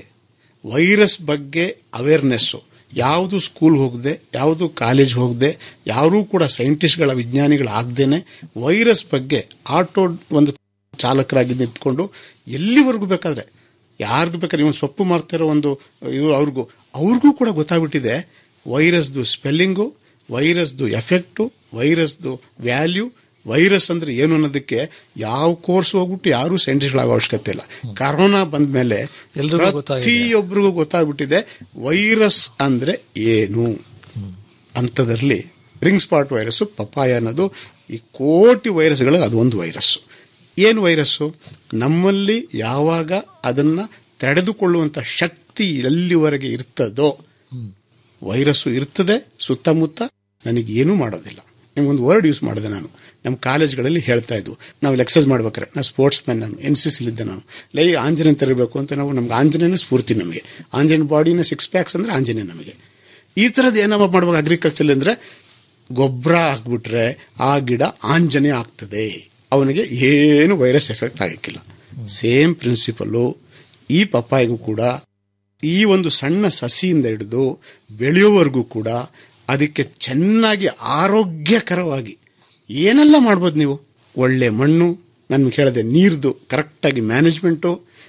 ವೈರಸ್ ಬಗ್ಗೆ ಅವೇರ್ನೆಸ್ಸು ಯಾವುದು ಸ್ಕೂಲ್ ಹೋಗದೆ ಯಾವುದು ಕಾಲೇಜ್ ಹೋಗದೆ ಯಾರೂ ಕೂಡ ಸೈಂಟಿಸ್ಟ್ಗಳ ವಿಜ್ಞಾನಿಗಳಾಗ್ದೇನೆ ವೈರಸ್ ಬಗ್ಗೆ ಆಟೋ ಒಂದು ಚಾಲಕರಾಗಿ ನಿಂತ್ಕೊಂಡು ಎಲ್ಲಿವರೆಗೂ ಬೇಕಾದ್ರೆ ಯಾರಿಗೂ ಬೇಕಾದ್ರೆ ಇವನು ಸೊಪ್ಪು ಮಾರ್ತಿರೋ ಒಂದು ಇದು ಅವ್ರಿಗೂ ಅವ್ರಿಗೂ ಕೂಡ ಗೊತ್ತಾಗ್ಬಿಟ್ಟಿದೆ ವೈರಸ್ದು ಸ್ಪೆಲ್ಲಿಂಗು ವೈರಸ್ದು ಎಫೆಕ್ಟು ವೈರಸ್ದು ವ್ಯಾಲ್ಯೂ ವೈರಸ್ ಅಂದ್ರೆ ಏನು ಅನ್ನೋದಕ್ಕೆ ಯಾವ ಕೋರ್ಸ್ ಹೋಗ್ಬಿಟ್ಟು ಯಾರು ಸೈಂಟಿಸ್ಟ್ಗಳಾಗೋ ಅವಶ್ಯಕತೆ ಇಲ್ಲ ಕರೋನಾ ಬಂದ ಮೇಲೆ ಎಲ್ರಿಗೂ ಗೊತ್ತಾಗಿದೆ. ಪ್ರತಿಯೊಬ್ಬರಿಗೂ ಗೊತ್ತಾಗ್ಬಿಟ್ಟಿದೆ ವೈರಸ್ ಅಂದ್ರೆ ಏನು ಅಂಥದ್ರಲ್ಲಿ ರಿಂಗ್ ಸ್ಪಾಟ್ ವೈರಸ್ ಪಪಾಯ ಅನ್ನೋದು ಈ ಕೋಟಿ ವೈರಸ್ಗಳಲ್ಲಿ ಅದು ಒಂದು ವೈರಸ್ಸು ಏನು ವೈರಸ್ಸು ನಮ್ಮಲ್ಲಿ ಯಾವಾಗ ಅದನ್ನ ತಡೆದುಕೊಳ್ಳುವಂತ ಶಕ್ತಿ ಎಲ್ಲಿವರೆಗೆ ಇರ್ತದೋ ವೈರಸ್ಸು ಇರ್ತದೆ ಸುತ್ತಮುತ್ತ ನನಗೇನೂ ಮಾಡೋದಿಲ್ಲ ನಿಮ್ಗೊಂದು ವರ್ಡ್ ಯೂಸ್ ಮಾಡಿದೆ ನಾನು ನಮ್ಮ ಕಾಲೇಜ್ಗಳಲ್ಲಿ ಹೇಳ್ತಾ ಇದ್ವು ನಾವು ಎಕ್ಸರ್ಸೈಸ್ ಮಾಡ್ಬೇಕಾರೆ ನಾನು ಸ್ಪೋರ್ಟ್ಸ್ ಮ್ಯಾನ್ ನಾನು ಎನ್ ಸಿ ಸಿಲಿದ್ದೆ ನಾನು ಲೈ ಆಂಜನೇಯನ್ ತರಬೇಕು ಅಂತ ನಾವು ನಮ್ಗೆ ಆಂಜನೇಯನ ಸ್ಫೂರ್ತಿ ನಮಗೆ ಆಂಜನೇಯನ್ ಬಾಡಿನ ಸಿಕ್ಸ್ ಪ್ಯಾಕ್ಸ್ ಅಂದ್ರೆ ಆಂಜನೇಯ ನಮಗೆ ಈ ಥರದ್ದು ಏನಪ್ಪ ಮಾಡ್ಬೇಕು ಅಗ್ರಿಕಲ್ಚರ್ ಅಂದ್ರೆ ಗೊಬ್ಬರ ಹಾಕ್ಬಿಟ್ರೆ ಆ ಗಿಡ ಆಂಜನೇಯ ಆಗ್ತದೆ ಅವನಿಗೆ ಏನು ವೈರಸ್ ಎಫೆಕ್ಟ್ ಆಗಕ್ಕಿಲ್ಲ ಸೇಮ್ ಪ್ರಿನ್ಸಿಪಲ್ಲು ಈ ಪಪ್ಪಾಯಿಗೂ ಕೂಡ ಈ ಒಂದು ಸಣ್ಣ ಸಸಿಯಿಂದ ಹಿಡಿದು ಬೆಳೆಯೋವರೆಗೂ ಕೂಡ ಅದಕ್ಕೆ ಚೆನ್ನಾಗಿ ಆರೋಗ್ಯಕರವಾಗಿ ಏನೆಲ್ಲ ಮಾಡ್ಬೋದು ನೀವು ಒಳ್ಳೆ ಮಣ್ಣು ನನ್ಗೆ ಹೇಳಿದೆ ನೀರ್ದು ಕರೆಕ್ಟಾಗಿ ಮ್ಯಾನೇಜ್ಮೆಂಟು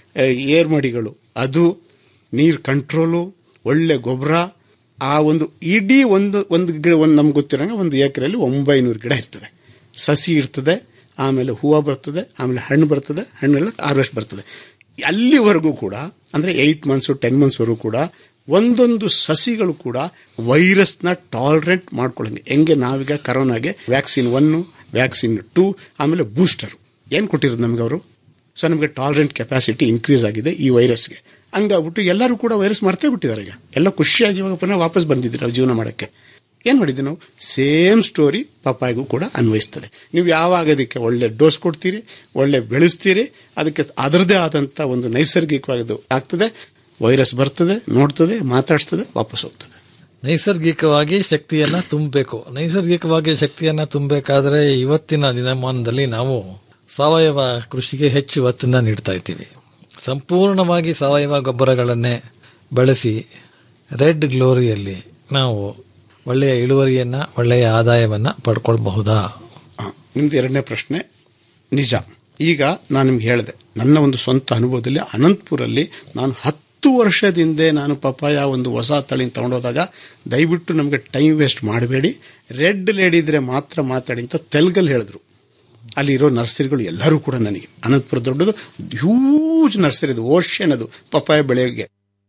ಏರ್ ಮಡಿಗಳು ಅದು ನೀರ್ ಕಂಟ್ರೋಲು ಒಳ್ಳೆ ಗೊಬ್ಬರ ಆ ಒಂದು ಇಡೀ ಒಂದು ಒಂದು ಗಿಡ ಒಂದು ನಮ್ಗೆ ಗೊತ್ತಿರೋಂಗೆ ಒಂದು ಎಕರೆಯಲ್ಲಿ ಒಂಬೈನೂರು ಗಿಡ ಇರ್ತದೆ ಸಸಿ ಇರ್ತದೆ ಆಮೇಲೆ ಹೂವು ಬರ್ತದೆ ಆಮೇಲೆ ಹಣ್ಣು ಬರ್ತದೆ ಹಣ್ಣೆಲ್ಲ ಹಾರ್ವೆಸ್ಟ್ ಬರ್ತದೆ ಅಲ್ಲಿವರೆಗೂ ಕೂಡ ಅಂದ್ರೆ ಏಟ್ ಮಂತ್ಸು ಟೆನ್ ಮಂತ್ಸ್ವರೆಗೂ ಕೂಡ ಒಂದೊಂದು ಸಸಿಗಳು ಕೂಡ ವೈರಸ್ನ ಟಾಲರೆಂಟ್ ಮಾಡ್ಕೊಳ್ಳಂಗೆ ಹೆಂಗೆ ನಾವೀಗ ಕರೋನಾಗೆ ವ್ಯಾಕ್ಸಿನ್ ಒನ್ ವ್ಯಾಕ್ಸಿನ್ ಟೂ ಆಮೇಲೆ ಬೂಸ್ಟರ್ ಏನ್ ಕೊಟ್ಟಿರೋದು ನಮ್ಗೆ ಅವರು ಸೊ ನಮಗೆ ಟಾಲರೆಂಟ್ ಕೆಪಾಸಿಟಿ ಇನ್ಕ್ರೀಸ್ ಆಗಿದೆ ಈ ವೈರಸ್ಗೆ ಹಂಗಾಗ್ಬಿಟ್ಟು ಎಲ್ಲರೂ ಕೂಡ ವೈರಸ್ ಮರ್ತೇ ಬಿಟ್ಟಿದ್ದಾರೆ ಈಗ ಎಲ್ಲ ಖುಷಿಯಾಗಿ ಇವಾಗ ಪುನಃ ವಾಪಸ್ ಬಂದಿದ್ದೀವಿ ನಾವು ಜೀವನ ಮಾಡೋಕ್ಕೆ ಏನ್ ಮಾಡಿದ್ವಿ ನಾವು ಸೇಮ್ ಸ್ಟೋರಿ ಪಪ್ಪಾಯಿಗೂ ಕೂಡ ಅನ್ವಯಿಸ್ತದೆ ನೀವು ಯಾವಾಗ ಅದಕ್ಕೆ ಒಳ್ಳೆ ಡೋಸ್ ಕೊಡ್ತೀರಿ ಒಳ್ಳೆ ಬೆಳೆಸ್ತೀರಿ ಅದಕ್ಕೆ ಅದರದೇ ಆದಂತ ಒಂದು ನೈಸರ್ಗಿಕವಾಗಿ ಆಗ್ತದೆ ವೈರಸ್ ಬರ್ತದೆ ನೋಡ್ತದೆ ಮಾತಾಡ್ಸ್ತದೆ ವಾಪಸ್ ಹೋಗ್ತದೆ ನೈಸರ್ಗಿಕವಾಗಿ ಶಕ್ತಿಯನ್ನ ತುಂಬಬೇಕು ನೈಸರ್ಗಿಕವಾಗಿ ಶಕ್ತಿಯನ್ನ ತುಂಬಬೇಕಾದ್ರೆ ಇವತ್ತಿನ ದಿನಮಾನದಲ್ಲಿ ನಾವು ಸಾವಯವ ಕೃಷಿಗೆ ಹೆಚ್ಚು ಒತ್ತನ್ನ ನೀಡ್ತಾ ಇದ್ದೀವಿ ಸಂಪೂರ್ಣವಾಗಿ ಸಾವಯವ ಗೊಬ್ಬರಗಳನ್ನೇ ಬಳಸಿ ರೆಡ್ ಗ್ಲೋರಿಯಲ್ಲಿ ನಾವು ಒಳ್ಳೆಯ ಇಳುವರಿಯನ್ನ ಒಳ್ಳೆಯ ಆದಾಯವನ್ನ ಪಡ್ಕೊಳ್ಬಹುದಾ ಆ, ನಿಮ್ದು ಎರಡನೇ ಪ್ರಶ್ನೆ ನಿಜ ಈಗ ನಾನು ನಿಮ್ಗೆ ಹೇಳಿದೆ ನನ್ನ ಒಂದು ಸ್ವಂತ ಅನುಭವದಲ್ಲಿ ಅನಂತಪುರಲ್ಲಿ ನಾನು ಹತ್ತು ವರ್ಷದಿಂದ ನಾನು ಪಪಾಯ ಒಂದು ಹೊಸ ತಳಿ ತಗೊಂಡೋದಾಗ ದಯವಿಟ್ಟು ನಮಗೆ ಟೈಮ್ ವೇಸ್ಟ್ ಮಾಡಬೇಡಿ ರೆಡ್ ಲೇಡಿದ್ರೆ ಮಾತ್ರ ಮಾತಾಡಿ ಅಂತ ತೆಲುಗಲ್ಲಿ ಹೇಳಿದ್ರು ಅಲ್ಲಿರೋ ನರ್ಸರಿಗಳು ಎಲ್ಲರೂ ಕೂಡ ನನಗೆ ಅನಂತಪುರ ದೊಡ್ಡದು ಹ್ಯೂಜ್ ನರ್ಸರಿ ಅದು ಓಷನ್ ಅದು ಪಪ್ಪಾಯ ಬೆಳೆಗೆ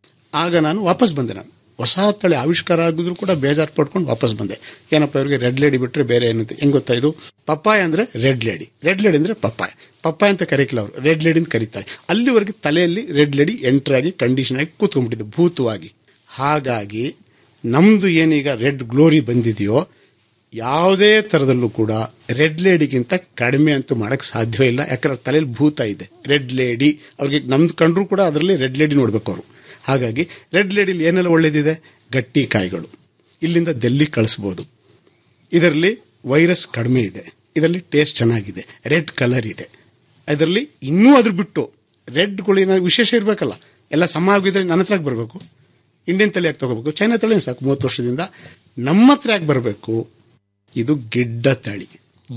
ಆಗ ನಾನು ವಾಪಸ್ ಬಂದೆ ನಾನು ಹೊಸ ತಳಿ ಆವಿಷ್ಕಾರ ಆಗಿದ್ರು ಕೂಡ ಬೇಜಾರು ಪಡ್ಕೊಂಡು ವಾಪಸ್ ಬಂದೆ ಏನಪ್ಪ ಇವರಿಗೆ ರೆಡ್ ಲೇಡಿ ಬಿಟ್ರೆ ಬೇರೆ ಏನು ಹೆಂಗ್ ಗೊತ್ತಾ ಇದು ಪಪ್ಪಾಯ ಅಂದ್ರೆ ರೆಡ್ ಲೇಡಿ ರೆಡ್ ಲೇಡಿ ಅಂದ್ರೆ ಪಪ್ಪಾಯ ಪಪ್ಪಾಯ ಅಂತ ಕರೀಕಿಲ್ಲ ಅವರು ರೆಡ್ ಲೇಡಿ ಅಂತ ಕರೀತಾರೆ ಅಲ್ಲಿವರೆಗೆ ತಲೆಯಲ್ಲಿ ರೆಡ್ ಲೇಡಿ ಎಂಟರ್ ಆಗಿ ಕಂಡೀಷನ್ ಆಗಿ ಕೂತ್ಕೊಂಡ್ಬಿಟ್ಟಿದೆ ಭೂತವಾಗಿ ಹಾಗಾಗಿ ನಮ್ದು ಏನೀಗ ರೆಡ್ ಗ್ಲೋರಿ ಬಂದಿದೆಯೋ ಯಾವುದೇ ತರದಲ್ಲೂ ಕೂಡ ರೆಡ್ ಲೇಡಿಗಿಂತ ಕಡಿಮೆ ಅಂತೂ ಮಾಡಕ್ ಸಾಧ್ಯವೇ ಇಲ್ಲ ಯಾಕಂದ್ರೆ ತಲೆಯಲ್ಲಿ ಭೂತ ಇದೆ ರೆಡ್ ಲೇಡಿ ಅವ್ರಿಗೆ ನಮ್ದು ಕಂಡ್ರು ಕೂಡ ಅದರಲ್ಲಿ ರೆಡ್ ಲೇಡಿ ನೋಡ್ಬೇಕು ಅವರು ಹಾಗಾಗಿ ರೆಡ್ ಲೇಡಿಲಿ ಏನೆಲ್ಲ ಒಳ್ಳೇದಿದೆ ಗಟ್ಟಿ ಕಾಯಿಗಳು ಇಲ್ಲಿಂದ ಡೆಲ್ಲಿ ಕಳಿಸ್ಬೋದು ಇದರಲ್ಲಿ ವೈರಸ್ ಕಡಿಮೆ ಇದೆ ಇದರಲ್ಲಿ ಟೇಸ್ಟ್ ಚೆನ್ನಾಗಿದೆ ರೆಡ್ ಕಲರ್ ಇದೆ ಇದರಲ್ಲಿ ಇನ್ನೂ ಅದ್ರ ಬಿಟ್ಟು ರೆಡ್ಗಳಿನ ವಿಶೇಷ ಇರಬೇಕಲ್ಲ ಎಲ್ಲ ಸಮ ಆಗಿದ್ರೆ ನನ್ನ ಹತ್ರ ಬರಬೇಕು ಇಂಡಿಯನ್ ತಳಿ ಯಾಕೆ ತಗೋಬೇಕು ಚೈನಾ ತಳಿ ಸಾಕು ಮೂವತ್ತು ವರ್ಷದಿಂದ ನಮ್ಮ ಹತ್ರ ಯಾಕೆ ಬರಬೇಕು ಇದು ಗಿಡ್ಡ ತಳಿ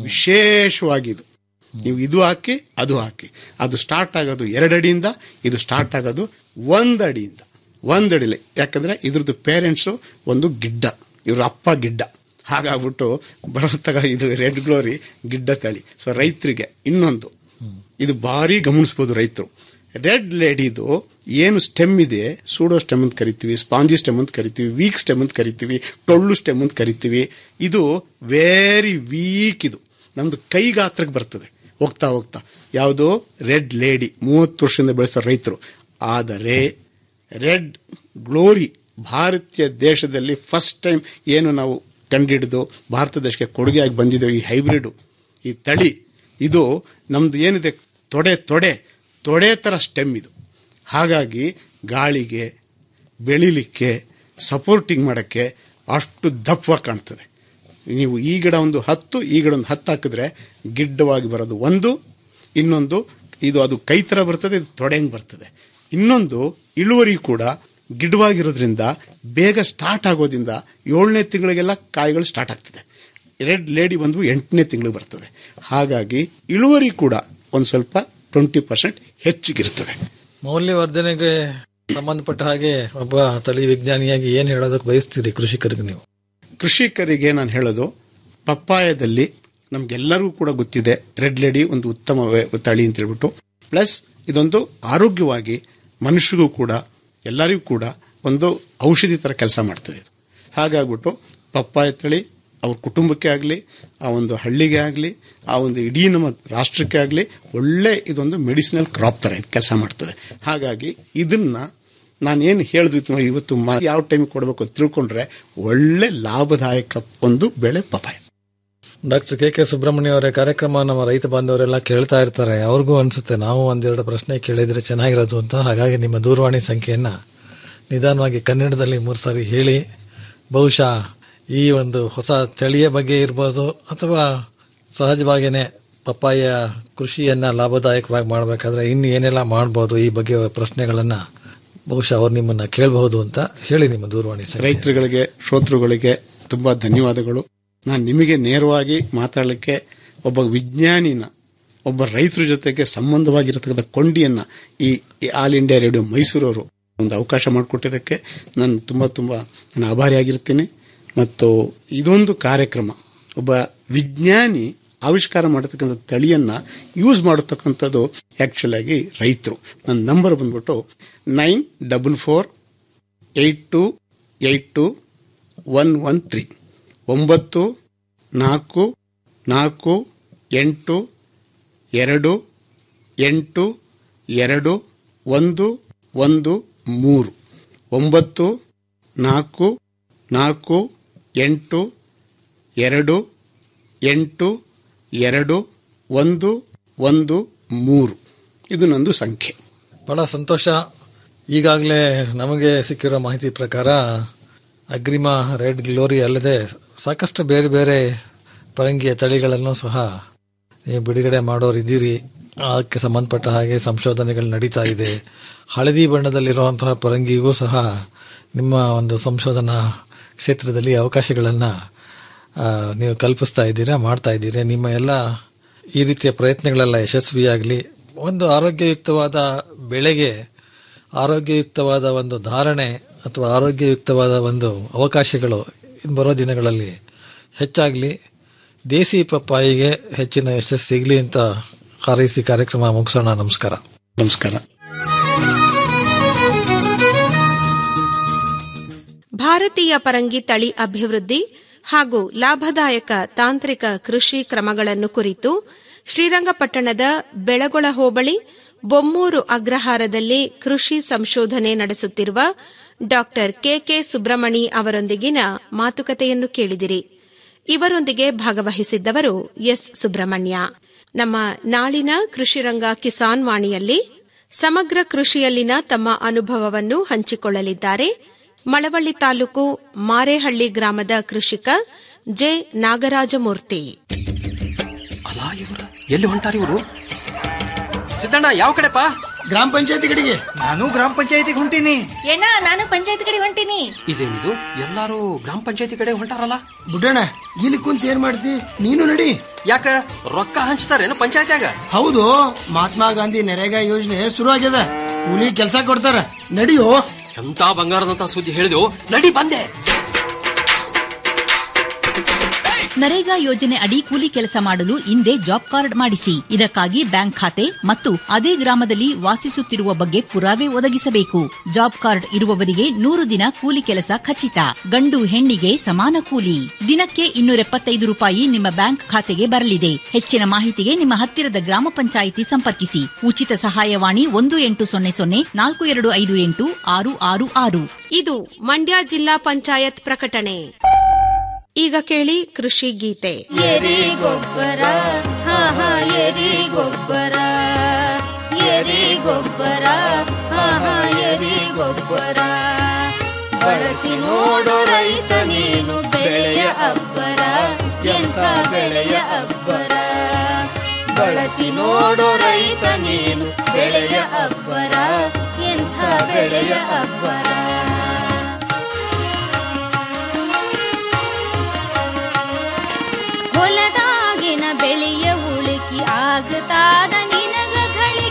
ವಿಶೇಷವಾಗಿ ಇದು ನೀವು ಇದು ಹಾಕಿ ಅದು ಹಾಕಿ ಅದು ಸ್ಟಾರ್ಟ್ ಆಗೋದು ಎರಡಡಿಯಿಂದ ಇದು ಸ್ಟಾರ್ಟ್ ಆಗೋದು ಒಂದಡಿಯಿಂದ ಒಂದಡಿಲಿ ಯಾಕಂದ್ರೆ ಇದ್ರದ್ದು ಪೇರೆಂಟ್ಸು ಒಂದು ಗಿಡ್ಡ ಇವ್ರ ಅಪ್ಪ ಗಿಡ್ಡ ಹಾಗಾಗ್ಬಿಟ್ಟು ಬರೋತ್ತಾಗ ಇದು ರೆಡ್ ಗ್ಲೋರಿ ಗಿಡ್ಡ ತಳಿ ಸೊ ರೈತರಿಗೆ ಇನ್ನೊಂದು ಇದು ಭಾರಿ ಗಮನಿಸ್ಬೋದು ರೈತರು ರೆಡ್ ಲೇಡಿದು ಏನು ಸ್ಟೆಮ್ ಇದೆ ಸೂಡೋ ಸ್ಟೆಮ್ ಅಂತ ಕರಿತೀವಿ ಸ್ಪಾಂಜಿ ಸ್ಟೆಮ್ ಅಂತ ಕರಿತೀವಿ ವೀಕ್ ಸ್ಟೆಮ್ ಅಂತ ಕರಿತೀವಿ ಟೊಳ್ಳು ಸ್ಟೆಮ್ ಅಂತ ಕರಿತೀವಿ ಇದು ವೆರಿ ವೀಕ್ ಇದು ನಮ್ದು ಕೈ ಗಾತ್ರಕ್ಕೆ ಬರ್ತದೆ ಹೋಗ್ತಾ ಹೋಗ್ತಾ ಯಾವುದೋ ರೆಡ್ ಲೇಡಿ ಮೂವತ್ತು ವರ್ಷದಿಂದ ಬೆಳೆಸೋ ರೈತರು ಆದರೆ ರೆಡ್ ಗ್ಲೋರಿ ಭಾರತೀಯ ದೇಶದಲ್ಲಿ ಫಸ್ಟ್ ಟೈಮ್ ಏನು ನಾವು ಕಂಡಿಡಿದು ಭಾರತ ದೇಶಕ್ಕೆ ಕೊಡುಗೆಯಾಗಿ ಬಂದಿದ್ದೇವೆ ಈ ಹೈಬ್ರಿಡ್ ಈ ತಳಿ ಇದು ನಮ್ದು ಏನಿದೆ ತೊಡೆ ತೊಡೆ ತೊಡೆ ತರ ಸ್ಟೆಮ್ ಇದು ಹಾಗಾಗಿ ಗಾಳಿಗೆ ಬೆಳಿಲಿಕ್ಕೆ ಸಪೋರ್ಟಿಂಗ್ ಮಾಡೋಕ್ಕೆ ಅಷ್ಟು ದಪ್ಪವಾಗಿ ಕಾಣ್ತದೆ ನೀವು ಈ ಗಿಡ ಒಂದು ಹತ್ತು ಈ ಗಿಡ ಒಂದು ಹತ್ತು ಹಾಕಿದ್ರೆ ಗಿಡ್ಡವಾಗಿ ಬರೋದು ಒಂದು ಇನ್ನೊಂದು ಇದು ಅದು ಕೈ ಥರ ಬರ್ತದೆ ಇದು ತೊಡೆಂಗ್ ಬರ್ತದೆ ಇನ್ನೊಂದು ಇಳುವರಿ ಕೂಡ ಗಿಡವಾಗಿರೋದ್ರಿಂದ ಬೇಗ ಸ್ಟಾರ್ಟ್ ಆಗೋದ್ರಿಂದ ಏಳನೇ ತಿಂಗಳಿಗೆಲ್ಲ ಕಾಯಿಗಳು ಸ್ಟಾರ್ಟ್ ಆಗ್ತದೆ ರೆಡ್ ಲೇಡಿ ಬಂದು ಎಂಟನೇ ತಿಂಗಳು ಬರ್ತದೆ ಹಾಗಾಗಿ ಇಳುವರಿ ಕೂಡ ಒಂದು ಸ್ವಲ್ಪ ಟ್ವೆಂಟಿ ಪರ್ಸೆಂಟ್ ಹೆಚ್ಚಿಗಿರ್ತದೆ ಮೌಲ್ಯವರ್ಧನೆಗೆ ಸಂಬಂಧಪಟ್ಟ ಹಾಗೆ ಒಬ್ಬ ತಳಿ ವಿಜ್ಞಾನಿಯಾಗಿ ಏನ್ ಹೇಳೋದಕ್ಕೆ ಬಯಸ್ತೀರಿ ಕೃಷಿಕರಿಗೆ ನೀವು ಕೃಷಿಕರಿಗೆ ನಾನು ಹೇಳೋದು ಪಪ್ಪಾಯದಲ್ಲಿ ನಮ್ಗೆಲ್ಲರಿಗೂ ಕೂಡ ಗೊತ್ತಿದೆ ರೆಡ್ ಲೇಡಿ ಒಂದು ಉತ್ತಮ ವೆ- ತಳಿ ಅಂತ ಹೇಳ್ಬಿಟ್ಟು ಪ್ಲಸ್ ಇದೊಂದು ಆರೋಗ್ಯವಾಗಿ ಮನುಷ್ಯರಿಗೂ ಕೂಡ ಎಲ್ಲರಿಗೂ ಕೂಡ ಒಂದು ಔಷಧಿ ತರ ಕೆಲಸ ಮಾಡ್ತದೆ ಇದು ಹಾಗಾಗ್ಬಿಟ್ಟು ಪಪ್ಪಾಯ ತಳಿ ಅವ್ರ ಕುಟುಂಬಕ್ಕೆ ಆಗಲಿ ಆ ಒಂದು ಹಳ್ಳಿಗೆ ಆಗಲಿ ಆ ಒಂದು ಇಡೀ ನಮ್ಮ ರಾಷ್ಟ್ರಕ್ಕೆ ಆಗಲಿ ಒಳ್ಳೆ ಇದೊಂದು ಮೆಡಿಸಿನಲ್ ಕ್ರಾಪ್ ತರ ಇದು ಕೆಲಸ ಮಾಡ್ತದೆ ಹಾಗಾಗಿ ಇದನ್ನ ನಾನೇನು ಹೇಳಿದ್ವಿ ಇವತ್ತು ಮಾ- ಯಾವ ಟೈಮಿಗೆ ಕೊಡಬೇಕು ಅಂತ ತಿಳ್ಕೊಂಡ್ರೆ ಒಳ್ಳೆ ಲಾಭದಾಯಕ ಒಂದು ಬೆಳೆ papaya doctor K K Subrahmanya ಅವರ ಕಾರ್ಯಕ್ರಮ ನಮ್ಮ ರೈತ ಬಾಂಧವರೆಲ್ಲ ಕೇಳ್ತಾ ಇರ್ತಾರೆ ಅವ್ರಿಗೂ ಅನ್ಸುತ್ತೆ ನಾವು ಒಂದೆರಡು ಪ್ರಶ್ನೆ ಕೇಳಿದ್ರೆ ಚೆನ್ನಾಗಿರೋದು ಅಂತ ಹಾಗಾಗಿ ನಿಮ್ಮ ದೂರವಾಣಿ ಸಂಖ್ಯೆಯನ್ನ ನಿಧಾನವಾಗಿ ಕನ್ನಡದಲ್ಲಿ ಮೂರು ಸಾರಿ ಹೇಳಿ ಬಹುಶಃ ಈ ಒಂದು ಹೊಸ ತಳಿಯ ಬಗ್ಗೆ ಇರ್ಬೋದು ಅಥವಾ ಸಹಜವಾಗಿಯೇ ಪಪ್ಪಾಯ ಕೃಷಿಯನ್ನ ಲಾಭದಾಯಕವಾಗಿ ಮಾಡಬೇಕಾದ್ರೆ ಇನ್ನು ಏನೆಲ್ಲ ಮಾಡ್ಬೋದು ಈ ಬಗ್ಗೆ ಪ್ರಶ್ನೆಗಳನ್ನ ಬಹುಶಃ ಅವ್ರು ನಿಮ್ಮನ್ನ ಕೇಳಬಹುದು ಅಂತ ಹೇಳಿ ನಿಮ್ಮ ದೂರವಾಣಿ ಸಂಖ್ಯೆ ರೈತರುಗಳಿಗೆ ಶ್ರೋತೃಗಳಿಗೆ ತುಂಬಾ ಧನ್ಯವಾದಗಳು ನಾನು ನಿಮಗೆ ನೇರವಾಗಿ ಮಾತಾಡಲಿಕ್ಕೆ ಒಬ್ಬ ವಿಜ್ಞಾನಿನ ಒಬ್ಬ ರೈತರ ಜೊತೆಗೆ ಸಂಬಂಧವಾಗಿರತಕ್ಕಂಥ ಕೊಂಡಿಯನ್ನ ಈ ಈ ಆಲ್ ಇಂಡಿಯಾ ರೇಡಿಯೋ ಮೈಸೂರವರು ಒಂದು ಅವಕಾಶ ಮಾಡಿಕೊಟ್ಟಿದ್ದಕ್ಕೆ ನಾನು ತುಂಬಾ ತುಂಬಾ ನಾನು ಆಭಾರಿಯಾಗಿರ್ತೀನಿ ಮತ್ತು ಇದೊಂದು ಕಾರ್ಯಕ್ರಮ ಒಬ್ಬ ವಿಜ್ಞಾನಿ ಆವಿಷ್ಕಾರ ಮಾಡತಕ್ಕಂಥ ತಳಿಯನ್ನ ಯೂಸ್ ಮಾಡತಕ್ಕಂಥದ್ದು ಆಕ್ಚುಲ್ ಆಗಿ ರೈತರು ನನ್ನ ನಂಬರ್ ಬಂದ್ಬಿಟ್ಟು nine double four eight two eight two one one three ಒಂಬತ್ತು ನಾಲ್ಕು ನಾಲ್ಕು ಎಂಟು ಎರಡು ಎಂಟು ಎರಡು ಒಂದು ಒಂದು ಮೂರು ಒಂಬತ್ತು ನಾಲ್ಕು ನಾಲ್ಕು ಎಂಟು ಎರಡು ಎಂಟು ಎರಡು ಒಂದು ಒಂದು ಮೂರು ಇದು ನಂದು ಸಂಖ್ಯೆ ಬಹಳ ಸಂತೋಷ ಈಗಾಗಲೇ ನಮಗೆ ಸಿಕ್ಕಿರೋ ಮಾಹಿತಿ ಪ್ರಕಾರ ಅಗ್ರಿಮಾ ರೆಡ್ ಗ್ಲೋರಿ ಅಲ್ಲದೆ ಸಾಕಷ್ಟು ಬೇರೆ ಬೇರೆ ಪರಂಗಿಯ ತಳಿಗಳನ್ನು ಸಹ ನೀವು ಬಿಡುಗಡೆ ಮಾಡೋರಿದ್ದೀರಿ ಅದಕ್ಕೆ ಸಂಬಂಧಪಟ್ಟ ಹಾಗೆ ಸಂಶೋಧನೆಗಳು ನಡೀತಾ ಇದೆ ಹಳದಿ ಬಣ್ಣದಲ್ಲಿರುವಂತಹ ಪರಂಗಿಗೂ ಸಹ ನಿಮ್ಮ ಒಂದು ಸಂಶೋಧನಾ ಕ್ಷೇತ್ರದಲ್ಲಿ ಅವಕಾಶಗಳನ್ನು ನೀವು ಕಲ್ಪಿಸ್ತಾ ಇದ್ದೀರಾ ಮಾಡ್ತಾ ಇದ್ದೀರಾ ನಿಮ್ಮ ಎಲ್ಲ ಈ ರೀತಿಯ ಪ್ರಯತ್ನಗಳೆಲ್ಲ ಯಶಸ್ವಿಯಾಗಲಿ ಒಂದು ಆರೋಗ್ಯಯುಕ್ತವಾದ ಬೆಳೆಗೆ ಆರೋಗ್ಯಯುಕ್ತವಾದ ಒಂದು ಧಾರಣೆ ಅಥವಾ ಆರೋಗ್ಯಯುಕ್ತವಾದ ಒಂದು ಅವಕಾಶಗಳು ಇನ್ನು ಬರೋ ದಿನಗಳಲ್ಲಿ ಹೆಚ್ಚಾಗಲಿ ದೇಸಿ ಪಪ್ಪಾಯಿಗೆ ಹೆಚ್ಚಿನ ಯಶಸ್ಸು ಸಿಗಲಿ ಅಂತ ಹಾರೈಸಿ ಕಾರ್ಯಕ್ರಮ ಮುಗಿಸೋಣ ನಮಸ್ಕಾರ ನಮಸ್ಕಾರ ಭಾರತೀಯ ಪರಂಗಿ ತಳಿ ಅಭಿವೃದ್ಧಿ ಹಾಗೂ ಲಾಭದಾಯಕ ತಾಂತ್ರಿಕ ಕೃಷಿ ಕ್ರಮಗಳನ್ನು ಕುರಿತು ಶ್ರೀರಂಗಪಟ್ಟಣದ ಬೆಳಗೊಳ ಹೋಬಳಿ ಬೊಮ್ಮೂರು ಅಗ್ರಹಾರದಲ್ಲಿ ಕೃಷಿ ಸಂಶೋಧನೆ ನಡೆಸುತ್ತಿರುವ ಡಾ ಕೆಕೆ ಸುಬ್ರಮಣಿ ಅವರೊಂದಿಗಿನ ಮಾತುಕತೆಯನ್ನು ಕೇಳಿದಿರಿ ಇವರೊಂದಿಗೆ ಭಾಗವಹಿಸಿದ್ದವರು ಎಸ್ ಸುಬ್ರಹ್ಮಣ್ಯ ನಮ್ಮ ನಾಳಿನ ಕೃಷಿರಂಗ ಕಿಸಾನ್ ವಾಣಿಯಲ್ಲಿ ಸಮಗ್ರ ಕೃಷಿಯಲ್ಲಿನ ತಮ್ಮ ಅನುಭವವನ್ನು ಹಂಚಿಕೊಳ್ಳಲಿದ್ದಾರೆ ಮಳವಳ್ಳಿ ತಾಲೂಕು ಮಾರೇಹಳ್ಳಿ ಗ್ರಾಮದ ಕೃಷಿಕ ಜೆ ನಾಗರಾಜಮೂರ್ತಿ ಅಲ್ಲ ಇವರು ಎಲ್ಲಿ ಹೊಂಟಾರಿ ಇವರು ಸಿದ್ದಣ್ಣ ಯಾವ ಕಡೆಪಾ ಗ್ರಾಮ ಪಂಚಾಯತಿ ಕಡೆಗೆ ನಾನು ಗ್ರಾಮ ಪಂಚಾಯತಿಗೆ ಹೊಂಟೀನಿ ಎಣ್ಣ ನಾನು ಪಂಚಾಯತ್ ಕಡೆ ಹೊಂಟೀನಿ ಇದೇನಿದು ಎಲ್ಲಾರು ಗ್ರಾಮ ಪಂಚಾಯತಿ ಕಡೆ ಹೊಂಟಾರಲ್ಲ ಬುಡ್ಡಣ್ಣ ಇಲ್ಲಿ ಕುಂತ ಏನ್ ಮಾಡ್ತಿ ನೀನು ನಡಿ ಯಾಕ ರೊಕ್ಕ ಹಂಚ್ತಾರೇನು ಪಂಚಾಯತ್ಯಾಗ ಹೌದು ಮಹಾತ್ಮ ಗಾಂಧಿ ನರೇಗಾ ಯೋಜನೆ ಶುರು ಆಗ್ಯದ ಕೂಲಿ ಕೆಲಸ ಕೊಡ್ತಾರ ನಡಿಯೋ ಎಂತ ಬಂಗಾರದಂತ ಸುದ್ದಿ ಹೇಳಿದೆವು ನಡಿ ಬಂದೆ ನರೇಗಾ ಯೋಜನೆ ಅಡಿ ಕೂಲಿ ಕೆಲಸ ಮಾಡಲು ಹಿಂದೆ ಜಾಬ್ ಕಾರ್ಡ್ ಮಾಡಿಸಿ ಇದಕ್ಕಾಗಿ ಬ್ಯಾಂಕ್ ಖಾತೆ ಮತ್ತು ಅದೇ ಗ್ರಾಮದಲ್ಲಿ ವಾಸಿಸುತ್ತಿರುವ ಬಗ್ಗೆ ಪುರಾವೆ ಒದಗಿಸಬೇಕು ಜಾಬ್ ಕಾರ್ಡ್ ಇರುವವರಿಗೆ ನೂರು ದಿನ ಕೂಲಿ ಕೆಲಸ ಖಚಿತ ಗಂಡು ಹೆಣ್ಣಿಗೆ ಸಮಾನ ಕೂಲಿ ದಿನಕ್ಕೆ ಇನ್ನೂರ ಎಪ್ಪತ್ತೈದು ರೂಪಾಯಿ ನಿಮ್ಮ ಬ್ಯಾಂಕ್ ಖಾತೆಗೆ ಬರಲಿದೆ ಹೆಚ್ಚಿನ ಮಾಹಿತಿಗೆ ನಿಮ್ಮ ಹತ್ತಿರದ ಗ್ರಾಮ ಪಂಚಾಯಿತಿ ಸಂಪರ್ಕಿಸಿ ಉಚಿತ ಸಹಾಯವಾಣಿ ಒಂದು ಎಂಟು ಸೊನ್ನೆ ಸೊನ್ನೆ ನಾಲ್ಕು ಎರಡು ಐದು ಎಂಟು ಆರು ಆರು ಆರು ಇದು ಮಂಡ್ಯ ಜಿಲ್ಲಾ ಪಂಚಾಯತ್ ಪ್ರಕಟಣೆ ಈಗ ಕೇಳಿ ಕೃಷಿ ಗೀತೆ ಎರಿ ಗೊಬ್ಬರ ಹಾ ಹಾ ಎರಿ ಗೊಬ್ಬರ ಎರಿ ಗೊಬ್ಬರ ಹಾ ಹಾ ಎರಿ ಗೊಬ್ಬರ ಬಳಸಿ ನೋಡು ರೈತ ನೀನು ಬೆಳೆಯ ಅಬ್ಬರ ಎಂಥ ಬೆಳೆಯ ಅಬ್ಬರ ಬಳಸಿ ನೋಡು ರೈತ ನೀನು ಬೆಳೆಯ ಅಬ್ಬರ ಎಂಥ ಬೆಳೆಯ ಅಬ್ಬರ ಹೊಲದಾಗಿನ ಬೆಳೆಯ ಉಳುಕಿ ಆಗತಾದ ನಿನಗ ಘಳಿ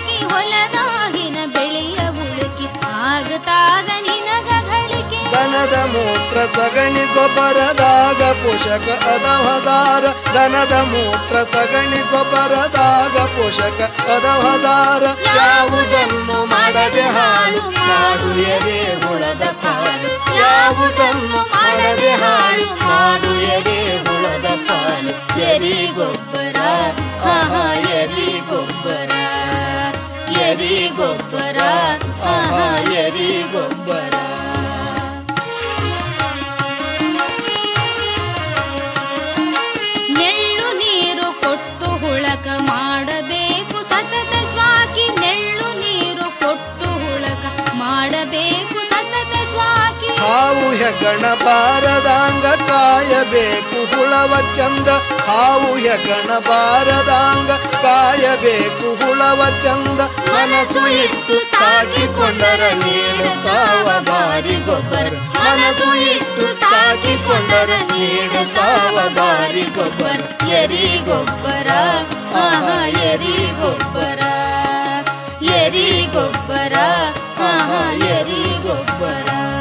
ಮೂತ್ರ ಸಗಣಿ ಗೊಬ್ಬರದಾಗ ಪೋಷಕ ಅದವದಾರ ದನದ ಮೂತ್ರ ಸಗಣಿ ಗೊಬ್ಬರದಾಗ ಪೋಷಕ ಅದವದಾರ ಯಾವುದನ್ನು ಮಾಡದೆ ಹಾಳು ಮಾಡು ಎರೆ ಹುಳದ ಪಾಲು ಯಾವುದನ್ನು ಮಾಡದೆ ಹಾಳು ಮಾಡು ಎರೆ ಹುಳದ ಪಾಲು ಎರಿ ಗೊಬ್ಬರ ಆಹಾ ಎರಿ ಗೊಬ್ಬರ ಎರಿ ಗೊಬ್ಬರ ಆಹಾ ಎರಿ ಗೊಬ್ಬರ ನೆಳ್ಳು ನೀರು ಕೊಟ್ಟು ಹುಳಕ ಮಾಡಬೇಕು ಸತತ ಜ್ವಾಕಿ ನೆಳ್ಳು ನೀರು ಕೊಟ್ಟು ಹುಳಕ ಮಾಡಬೇಕು ಸತತ ಜ್ವಾಕಿ ಹಾವು ಹೆಗ್ಗಣ ಬಾರದಾಂಗ ಕಾಯಬೇಕು ಹುಳವ ಚಂದ ಹಾವು ಹೆಗ್ಗಣ ಬಾರದಾಂಗ ಕಾಯಬೇಕು ಹುಳವ ಚಂದ ಮನಸ್ಸು ಇಟ್ಟು ಸಾಕಿಕೊಂಡರ ನೀಡುತ್ತಾವ ಬಾರಿ ಗೊಬ್ಬರ ಮನಸ್ಸು ಇಟ್ಟು ಸಾಕಿಕೊಂಡರ ನೀಡುತ್ತಾವ ಬಾರಿ ಗೊಬ್ಬರ ಎರಿ ಗೊಬ್ಬರ ಆಹಾ ಎರಿ ಗೊಬ್ಬರ ಎರಿ ಗೊಬ್ಬರ ಆಹಾ ಎರಿ ಗೊಬ್ಬರ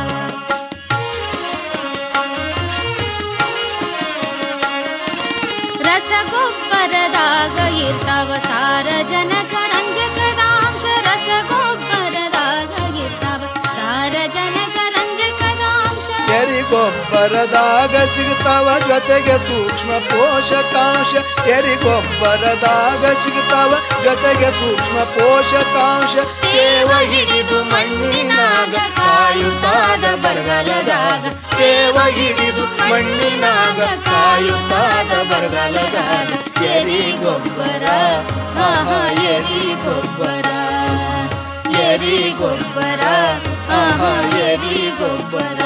ರಸಗೊಬ್ಬರದಾಗ ಇರ್ತಾವ ಸಾರಜನಕ ರಂಜಕದಾಂಶ ರಸಗೊಬ್ಬರದಾಗ ಇರ್ತಾವ ಸಾರಜನಕ ರಂಜಕದಾಂಶ ಎರಿ ಗೊಬ್ಬರದಾಗ ಸಿಗ್ತಾವ ಜೊತೆಗೆ ಸೂಕ್ಷ್ಮ ಪೋಷಕಾಂಶ ಎರಿ ಗೊಬ್ಬರದಾಗ ಸಿಗ್ತಾವ ಜೊತೆಗೆ ಸೂಕ್ಷ್ಮ ಪೋಷಕಾಂಶ ತೇವ ಹಿಡಿದು ಮಣ್ಣಿನಾಗ ಕಾಯುತ್ತಾದ ಬರಗಾಲದಾಗ ತೇವ ಹಿಡಿದು ಮಣ್ಣಿನಾಗ ಕಾಯುತ್ತಾದ ಬರಗಾಲದಾಗ ಎರಿ ಗೊಬ್ಬರ ಆಹಾ ಎರಿ ಗೊಬ್ಬರ ಎರಿ ಗೊಬ್ಬರ ಆಹಾ ಎರಿ ಗೊಬ್ಬರ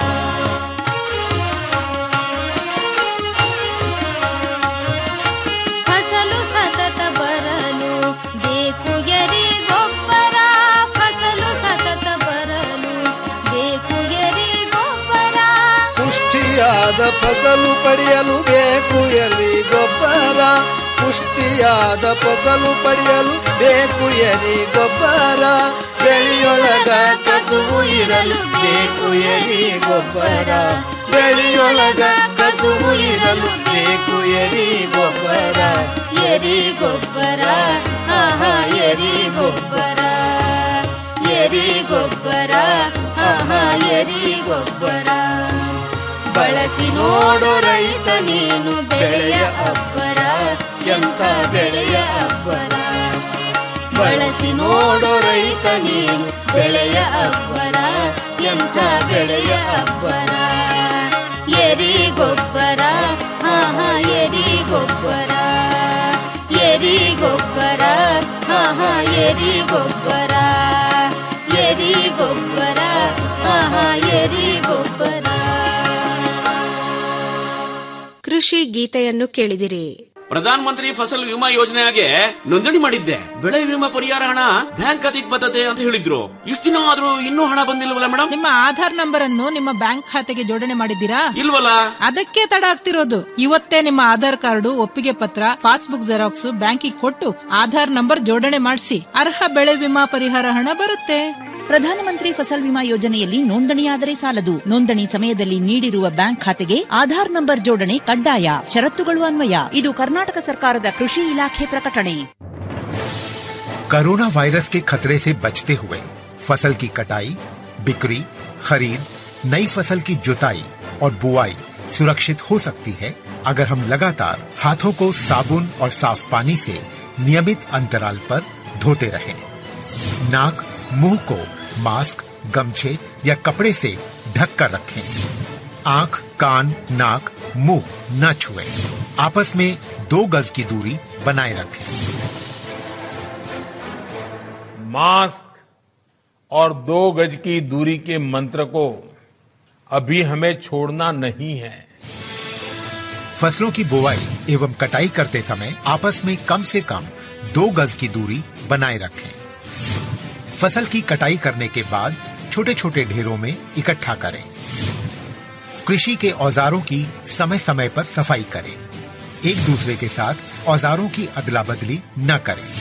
ಫಸಲು ಸತತ ಬರಲು ಬೇಕು ಎರಿ ಗೊಬ್ಬರ ಫಸಲು ಸತತ ಬರಲು ಬೇಕು ಎರಿ ಗೊಬ್ಬರ ಪುಷ್ಟಿಯಾದ ಫಸಲು ಪಡೆಯಲು ಬೇಕು ಎರಿ ಗೊಬ್ಬರ ಪುಷ್ಟಿಯಾದ ಫಸಲು ಪಡೆಯಲು ಬೇಕು ಎರಿ ಗೊಬ್ಬರ ಬೆಳೆಯೊಳಗ ಕಸುವು ಇರಲು ಬೇಕು ಎರಿ ಗೊಬ್ಬರ ಬೆಳೆಯೊಳಗ ಕಸುವು ಇರಲು ಬೇಕು ಎರಿ ಗೊಬ್ಬರ ಎರಿ ಗೊಬ್ಬರ ಆಹಾ ಎರಿ ಗೊಬ್ಬರ ಎರಿ ಗೊಬ್ಬರ ಆಹಾ ಎರಿ ಗೊಬ್ಬರ ಬಳಸಿ ನೋಡು ರೈತ ನೀನು ಬೆಳೆಯ ಅಬ್ಬರ ಎಂತ ಬೆಳೆಯ ಅಬ್ಬರ ಬಳಸಿ ನೋಡು ರೈತ ನೀನು ಬೆಳೆಯ ಅಬ್ಬರ ಎಂತ ಬೆಳೆಯ ಅಬ್ಬರ ಎರಿ ಗೊಬ್ಬರ ಆಹಾ ಎರಿ ಗೊಬ್ಬರ ಎರಿ ಗೊಬ್ಬರ ಆಹಾ ಎರಿ ಗೊಬ್ಬರ ಎರಿ ಗೊಬ್ಬರ ಆಹಾ ಎರಿ ಗೊಬ್ಬರ ಕೃಷಿ ಗೀತೆಯನ್ನು ಕೇಳಿದಿರಿ ಪ್ರಧಾನ ಮಂತ್ರಿ ಫಸಲ್ ವಿಮಾ ಯೋಜನೆಗೆ ನೋಂದಣಿ ಮಾಡಿದ್ದೆ ಬೆಳೆ ವಿಮಾ ಪರಿಹಾರ ಹಣ ಬ್ಯಾಂಕ್ ಖಾತೆಗೆ ಬರ್ತದೆ ಅಂತ ಹೇಳಿದ್ರು ಇಷ್ಟು ದಿನ ಆದ್ರೂ ಇನ್ನೂ ಹಣ ಬಂದಿಲ್ವಲ್ಲ ಮೇಡಮ್ ನಿಮ್ಮ ಆಧಾರ್ ನಂಬರ್ ಅನ್ನು ನಿಮ್ಮ ಬ್ಯಾಂಕ್ ಖಾತೆಗೆ ಜೋಡಣೆ ಮಾಡಿದ್ದೀರಾ ಇಲ್ವಲ್ಲ ಅದಕ್ಕೆ ತಡ ಆಗ್ತಿರೋದು ಇವತ್ತೇ ನಿಮ್ಮ ಆಧಾರ್ ಕಾರ್ಡು ಒಪ್ಪಿಗೆ ಪತ್ರ ಪಾಸ್ಬುಕ್ ಜೆರಾಕ್ಸ್ ಬ್ಯಾಂಕಿಗೆ ಕೊಟ್ಟು ಆಧಾರ್ ನಂಬರ್ ಜೋಡಣೆ ಮಾಡಿಸಿ ಅರ್ಹ ಬೆಳೆ ವಿಮಾ ಪರಿಹಾರ ಹಣ ಬರುತ್ತೆ ಪ್ರಧಾನಮಂತ್ರಿ ಫಸಲ್ ವಿಮಾ ಯೋಜನೆಯಲ್ಲಿ ನೋಂದಣಿಯಾದರೆ ಸಾಲದು ನೋಂದಣಿ ಸಮಯದಲ್ಲಿ ನೀಡಿರುವ ಬ್ಯಾಂಕ್ ಖಾತೆಗೆ ಆಧಾರ್ ನಂಬರ್ ಜೋಡಣೆ ಕಡ್ಡಾಯ ಷರತ್ತುಗಳು ಅನ್ವಯ ಇದು ಕರ್ನಾಟಕ ಸರ್ಕಾರದ ಕೃಷಿ ಇಲಾಖೆ ಪ್ರಕಟಣೆ कोरोना वायरस के खतरे से बचते हुए फसल की कटाई बिक्री खरीद नई फसल की जुताई और बुआई सुरक्षित हो सकती है अगर हम लगातार हाथों को साबुन और साफ पानी से नियमित अंतराल पर धोते रहें। नाक मुंह को मास्क गमछे या कपड़े से ढक कर रखें आंख कान नाक मुंह न छुएं। आपस में दो गज की दूरी बनाए रखें मास्क और दो गज की दूरी के मंत्र को अभी हमें छोड़ना नहीं है फसलों की बुवाई एवं कटाई करते समय आपस में कम से कम दो गज की दूरी बनाए रखें फसल की कटाई करने के बाद छोटे छोटे ढेरों में इकट्ठा करें कृषि के औजारों की समय समय पर सफाई करें एक दूसरे के साथ औजारों की अदला बदली न करें